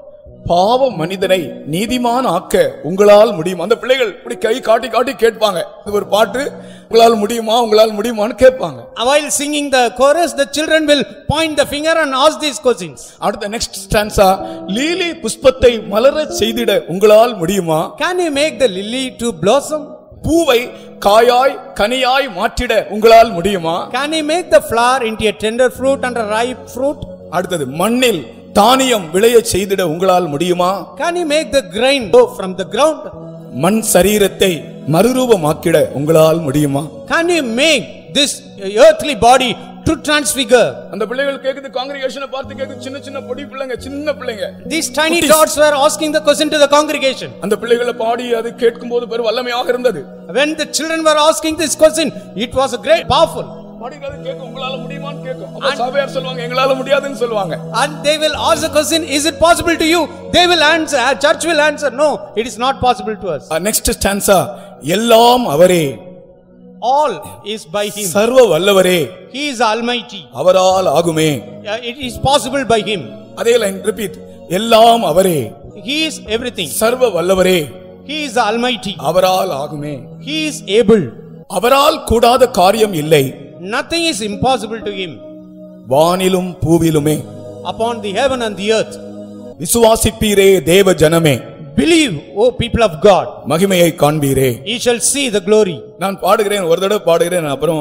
பாவ மனிதனை நீதிமான் ஆக்க உங்களால் முடியும் அந்த பிள்ளைகள் இப்படி கை காட்டி காட்டி கேட்பாங்க இது ஒரு பாட்டு உங்களால் முடியுமா உங்களால் முடியுமான்னு கேட்பாங்க While singing the chorus, the children will point the finger and ask these questions. அடுத்த நெக்ஸ்ட் ஸ்டான்ஸா லீலி புஷ்பத்தை மலரச் செய்திட உங்களால் முடியுமா Can you make the lily to blossom? பூவை காயாய் கனியாய் மாற்றிட உங்களால் முடியுமா Can you make the flower into a tender fruit and a ripe fruit? அடுத்தது மண்ணில் தானியம் விளையச் செய்திட உங்களால் முடியுமா Can you make the grain go from the ground? மண் சரீரத்தை மறுரூபமாக்கிட உங்களால் முடியுமா Can you make this earthly body to transfigure? அந்த பிள்ளைகள் கேக்குது காங்கிரிகேஷனை பார்த்து கேக்குது சின்ன சின்ன பொடி பிள்ளைங்க சின்ன பிள்ளைங்க These tiny குட்டீஸ். dots were asking the question to the congregation. அந்த பிள்ளைகளை பாடி அது கேட்கும் போது பெரும் வல்லமையாக இருந்தது When the children were asking this question, it was a great, powerful. பாடிக்கிறது கேட்கும் உங்களால முடியுமான்னு கேட்கும் அப்ப சபையார் சொல்லுவாங்க எங்களால முடியாதுன்னு சொல்லுவாங்க And they will ask the question, is it possible to you? They will answer, uh, church will answer, no, it is not possible to us. Next stanza எல்லாம் அவரே All is by him. சர்வ வல்லவரே He is almighty. அவரால் ஆகுமே Uh, It is possible by him. அதே line repeat எல்லாம் அவரே He is everything. சர்வ வல்லவரே He is almighty. அவரால் ஆகுமே He is able. அவரால் கூடாத காரியம் இல்லை Nothing is impossible to him. வானிலும் பூவிலுமே Upon the heaven and the earth. விசுவாசிப்பீரே தேவ ஜனமே Believe, O people of God. மகிமையை காண்பீரே Ye shall see the glory. நான் பாடுகிறேன் ஒரு தடவை பாடுகிறேன் அப்புறம்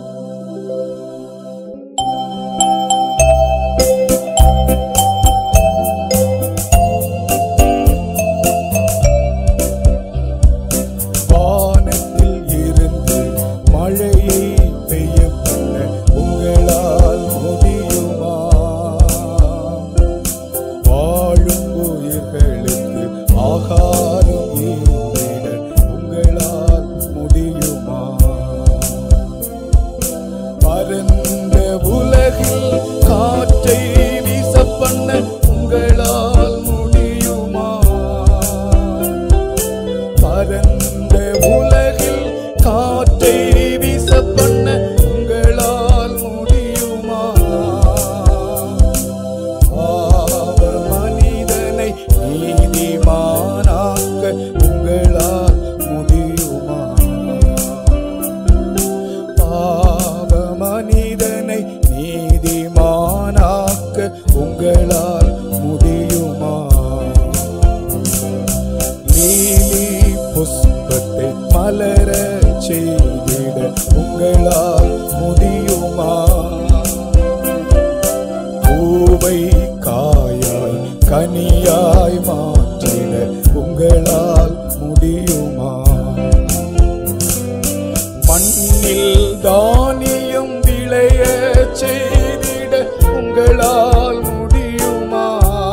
வானத்தில் இருந்து மழையை பெய்ய பண்ண உங்களால் முடியுமா வாழும் உயிர்களுக்கு ஆகாரம் ஈந்திட உங்களால் முடியுமா பரந்த உலகில் காற்றை வீச பண்ண உங்களால் முடியுமா பரந்த உலகில் காற்றை வீச பண்ண உங்களால் முடியுமா பாவ மனிதனை நீதிமானாக்க உங்களால் முடியுமா பாவ மனிதனை நீதிமானாக்க உங்களால் முடியுமா லீலி புஷ்பத்தை மலர செய்திட உங்களால் முடியுமா பூவை காயாய் கனியாய் மாற்றிட உங்களால் முடியுமா மண்ணில் தானியம் விளைய செய்திட உங்களால் முடியுமா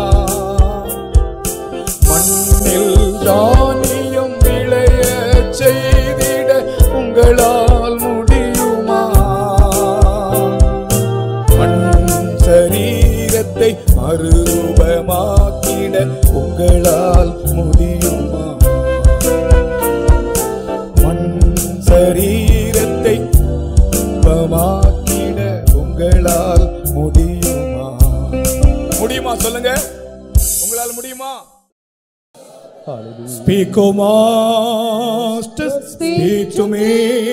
மண்ணில் தானியம் விளைய செய்திட உங்களால் முடியுமா மண் சரீரத்தை மறுரூபமாக்கிட உங்களால் முடியுமா மண் சரீரத்தை பமாக்கிட உங்களால் முடியுமா முடியுமா சொல்லுங்க உங்களால் முடியுமா Speak, O Master, speak to me.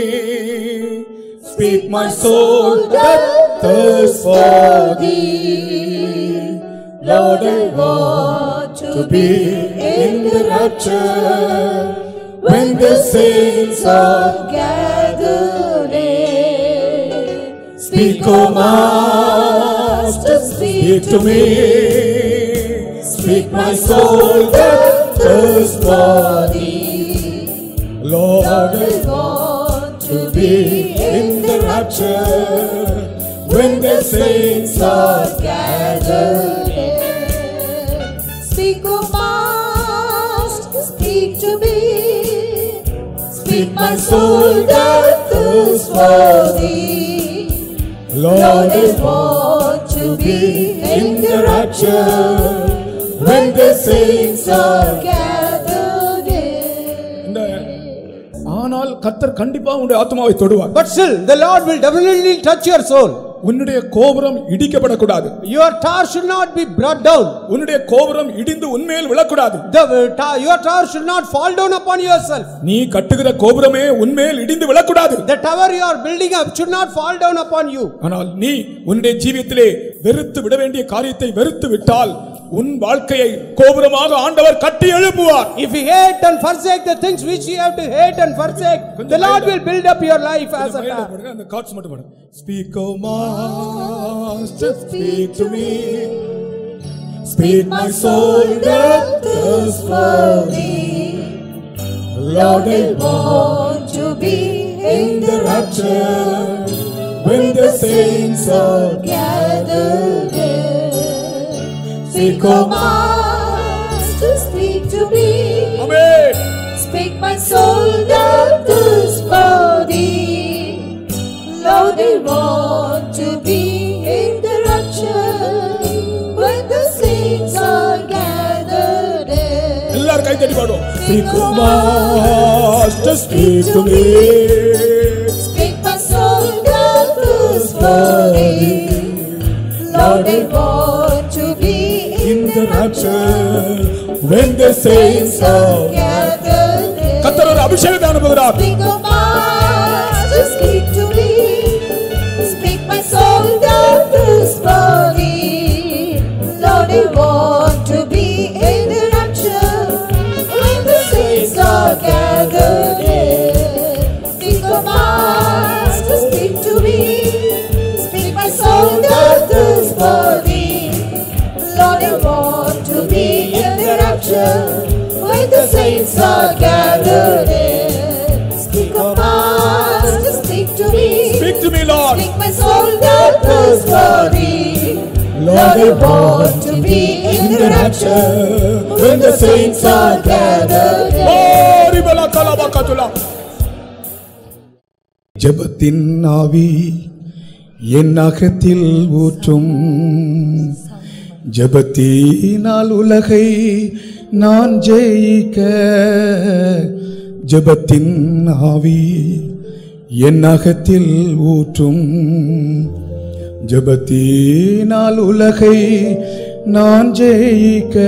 Speak, my soul that thirsts for thee. Lord, I want to be in the rapture when the saints are gathered in. Speak, O Master, speak to me. Speak, my soul that thirsts for thee. Lord, I want to be in the rapture when the saints are gathered in. Speak, O Master, speak to me. Speak, my soul that thirsts for thee. Lord, I want to be in the rapture when the saints are gathered in. ஆனால் கர்த்தர் கண்டிப்பா உங்களுடைய ஆத்மாவை தொடுவார் But still, the Lord will definitely touch your soul. உன்னுடைய கோபுரம் இடிக்கப்படக்கூடாது Your tower should not be brought down. உன்னுடைய கோபுரம் இடிந்து உன்மேல் விழக்கூடாது The ta- your tower should not fall down upon yourself. நீ கட்டுகிற கோபுரமே உன்மேல் இடிந்து விழக்கூடாது The tower you are building up should not fall down upon you. ஆனால் நீ உன்னுடைய ஜீவியத்திலே வெறுத்து விட வேண்டிய காரியத்தை வெறுத்து விட்டால் உன் வாழ்க்கையை கோபுரமாக ஆண்டவர் கட்டி எழுப்புவார் If you hate and forsake the things which you have to hate and forsake, the Lord will build up your life as a tower. பாடுங்க, அந்த கார்ட்ஸ் மட்டும் பாடுங்க speak O master speak to me Speak my soul that thirsts for thee. Lord, I want to be in the rapture when the saints are gathered there. Speak, O Master, speak to me. Amen Speak my soul that thirsts for thee. Lord, I want to be in the rapture when the saints are gathered there. எல்லாரும் கை தட்டி பாடுவோம் speak O master speak to me Speak my soul that thirsts for thee. Lord, I want to be in the rapture when the saints saints are gathered there. கர்த்தர் ஒரு அபிஷேகத்தை அனுப்புகிறார் Speak, O Master, speak to me. Speak my soul that thirsts for thee. Lord, I want to be in the rapture when the saints are gathered there. Speak, O Master, speak to me. Speak my soul that thirsts for thee. Lord, I want to be in the rapture when the saints are gathered there. Speak, O Master, speak to me. Speak to me lord Speak my soul that thirsts for thee. Lord, I want to be in the rapture when the saints are gathered there. ஓரி பலா கலபா கதுலா ஜெபத்தின் ஆவி என் அகத்தில் ஊற்றும் ஜெபத்தினால் உலகை நான் ஜெயிக்க ஜெபத்தின் ஆவி என் அகத்தில் ஊற்றும் ஜெபத்தினால் உலகை நான் ஜெயிக்க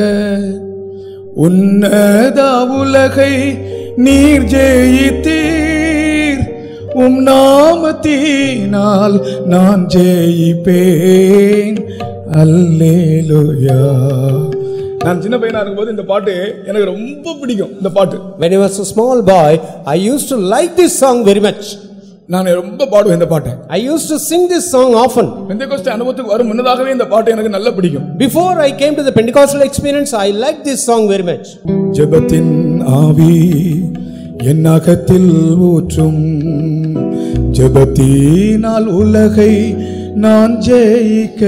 உன்னத உலகை நீர் ஜெயித்தீர் உம் நாமத்தினால் நான் ஜெயிப்பேன் அல்லேலூயா நான் சின்ன பையனா இருக்கும்போது இந்த பாட்டு எனக்கு ரொம்ப பிடிக்கும் இந்த பாட்டு When I was a small boy, I used to like this song very much. நான் ரொம்ப பாடுவேன் இந்த பாட்டை I used to sing this song often. Pentecost அனுபவத்துக்கு வரும் முன்னதாகவே இந்த பாட்டு எனக்கு நல்ல பிடிக்கும் Before I came to the Pentecostal experience, I liked this song very much. ஜெபத்தின் ஆவி என் அகத்தில் ஊற்றும் ஜெபத்தினால் உலகை நான் ஜெயிக்க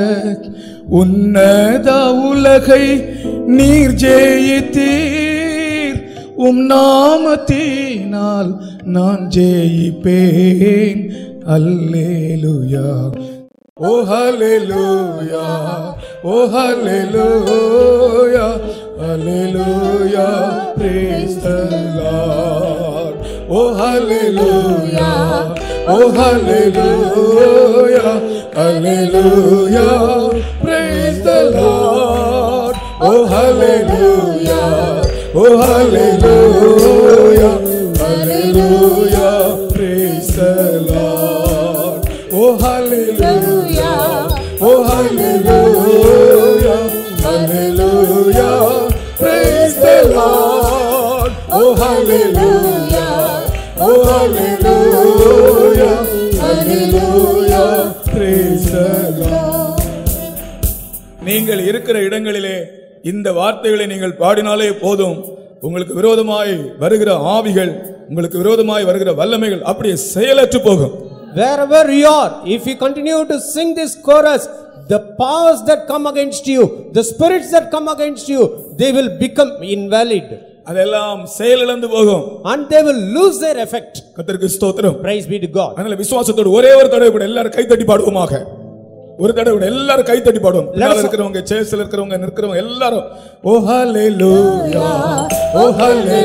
உன்னத உலகை நீர் ஜெயித்தீர் உம் நாமத்தினால் நான் ஜெயிப்பேன் அல்லேலுயா ஓ ஹalleluya ஓ ஹalleluya ஹalleluya praise the lord O hallelujah O hallelujah hallelujah praise the lord O hallelujah O hallelujah hallelujah praise the lord Oh hallelujah, oh hallelujah, hallelujah, praise the Lord. Oh hallelujah, oh hallelujah, hallelujah, praise the Lord. நீங்கள் இருக்கிற இடங்களிலே இந்த வார்த்தைகளை நீங்கள் பாடினாலே போதும் உங்களுக்கு விரோதமாய் வருகிற ஆவிகள் உங்களுக்கு விரோதமாய் வருகிற வல்லமைகள் அப்படியே செயலற்று போகும் Wherever you are, if you continue to sing this chorus, the powers that come against you, the spirits that come against you, they will become invalid. அதெல்லாம் செயலிழந்து போகும் And they will lose their effect. கர்த்தருக்கு ஸ்தோத்திரம் Praise be to God. அதனால விசுவாசத்தோடு ஒரே ஒரு தடவை கூட எல்லாரும் கை தட்டி பாடுவோமாக ஒரு தடவை கூட எல்லாரும் கை தட்டி பாடுவோம் பின்னால இருக்கிறவங்க சேஸ்ல இருக்கிறவங்க நிற்கிறவங்க எல்லாரும் ஓ ஹalleluya ஓ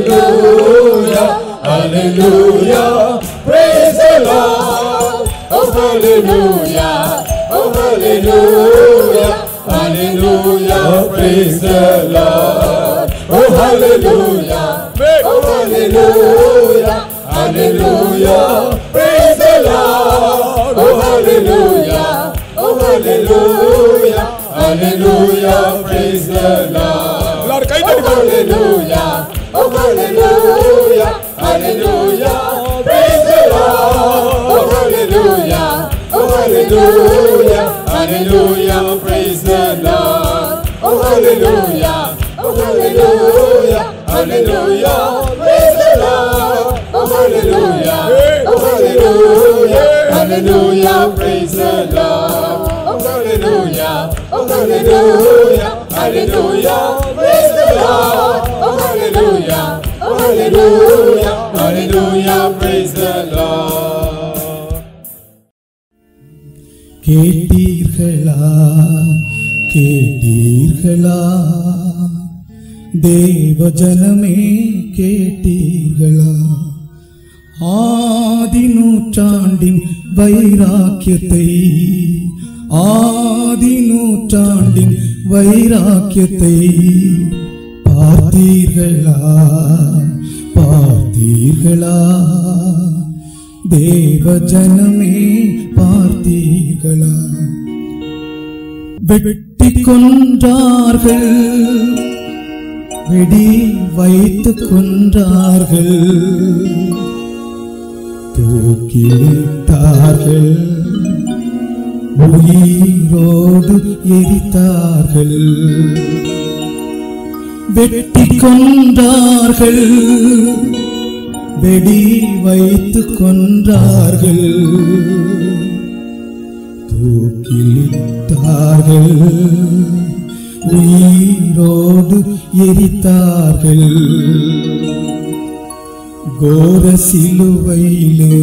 ஹalleluya ஹalleluya praise the lord Oh hallelujah, oh hallelujah, hallelujah, praise the Lord. Oh hallelujah, oh hallelujah, hallelujah, praise the Lord. Oh hallelujah, oh hallelujah, hallelujah, praise the Lord. எல்லாரும் கை Oh தட்டி hallelujah, oh hallelujah, hallelujah, praise the Lord. Oh hallelujah, oh hallelujah, hallelujah, praise the Lord. Oh hallelujah, oh hallelujah, hallelujah, praise the Lord. Oh hallelujah, oh hallelujah, hallelujah, praise the Lord. Oh hallelujah, oh hallelujah, hallelujah, praise the Lord. Oh hallelujah, oh hallelujah, hallelujah, praise the Lord. கேட்டீர்களா கேட்டீர்களா தேவ ஜனமே கேட்டீர்களா ஆதி நூற்றாண்டின் வைராக்கியத்தை ஆதி நூற்றாண்டின் வைராக்கியத்தை பார்த்தீர்களா பார்த்தீர்களா தேவ ஜனமே பார்த்தீர்களா வெட்டி கொன்றார்கள் வெடி வைத்து கொன்றார்கள் தூக்கிலிட்டார்கள் உயிரோடு எரித்தார்கள் வெட்டி கொன்றார்கள் வெடி வைத்து கொன்றார்கள் தூக்கிலிட்டார்கள் உயிரோடு எரித்தார்கள் கோர சிலுவையிலே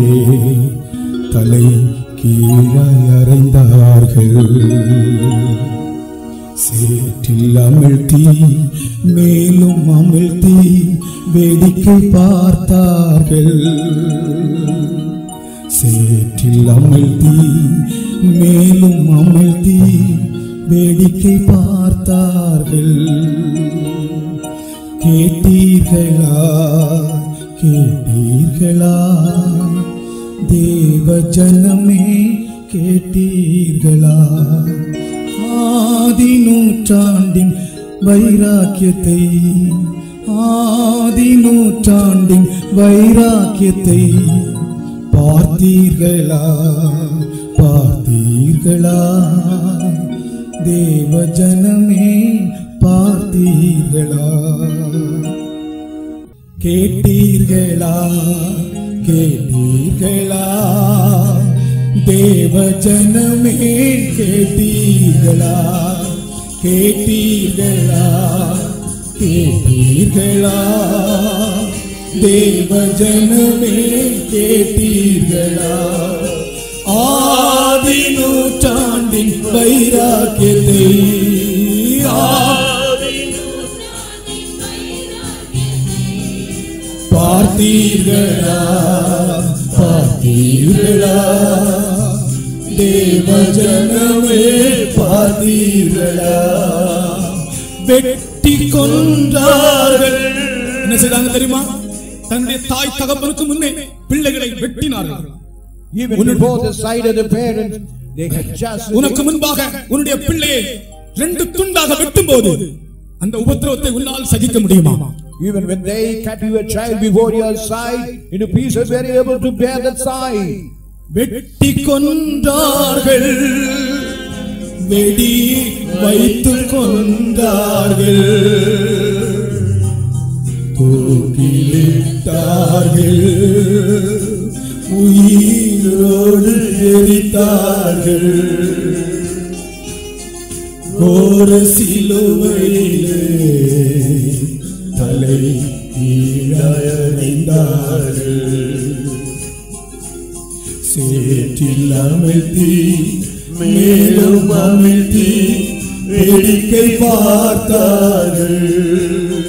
தலை கீழாய் அறைந்தார்கள் சேற்றில் அமிழ்த்தி மேலும் அமிழ்த்தி வேடிக்கை பார்த்தார்கள் சேற்றில் அமிழ்த்தி மேலும் அமிழ்த்தி வேடிக்கை பார்த்தார்கள் கேட்டீர்களா கேட்டீர்களா தேவ ஜனமே கேட்டீர்களா ஆதி நூற்றாண்டின் வைராக்கியத்தை ஆதி நூற்றாண்டின் வைராக்கியத்தை பார்த்தீர்களா பார்த்தீர்களா தேவ ஜனமே பார்த்தீர்களா கேட்டீர்களா கேட்டீர்களா தேவ ஜனமே கேட்டீர்களா கேட்டீர்களா கேட்டீர்களா தேவ ஜனமே கேட்டீர்களா ஆதி நூற்றாண்டின் வைராக்கியத்தை ஆதி பார்த்தீர்களா பார்த்தீர்களா தேவ ஜனமே பார்த்தீர்களா வெட்டி கொன்றார்கள் என்ன செய்தாங்க தெரியுமா தன்னுடைய தாய் தகப்பனுக்கு முன்னே பிள்ளைகளை வெட்டினார்கள் Even before the sight of the parents, they had just. உனக்கு முன்பாக உன்னுடைய பிள்ளையை ரெண்டு துண்டாக வெட்டும்போது அந்த உபத்திரவத்தை உன்னால் சகிக்க முடியுமா Even when they cut your child before your sight into pieces, were you able to bear that sight? வெட்டி கொன்றார்கள் வெடி வைத்து கொன்றார்கள் தூக்கிலிட்டார்கள் உயிரோடு எரித்தார்கள் கோர சிலுவையிலே தலை கீழடைந்தார்கள் சேற்றில் அமிழ்த்தி மேலும் அமிழ்த்தி வேடிக்கை பார்த்தார்கள்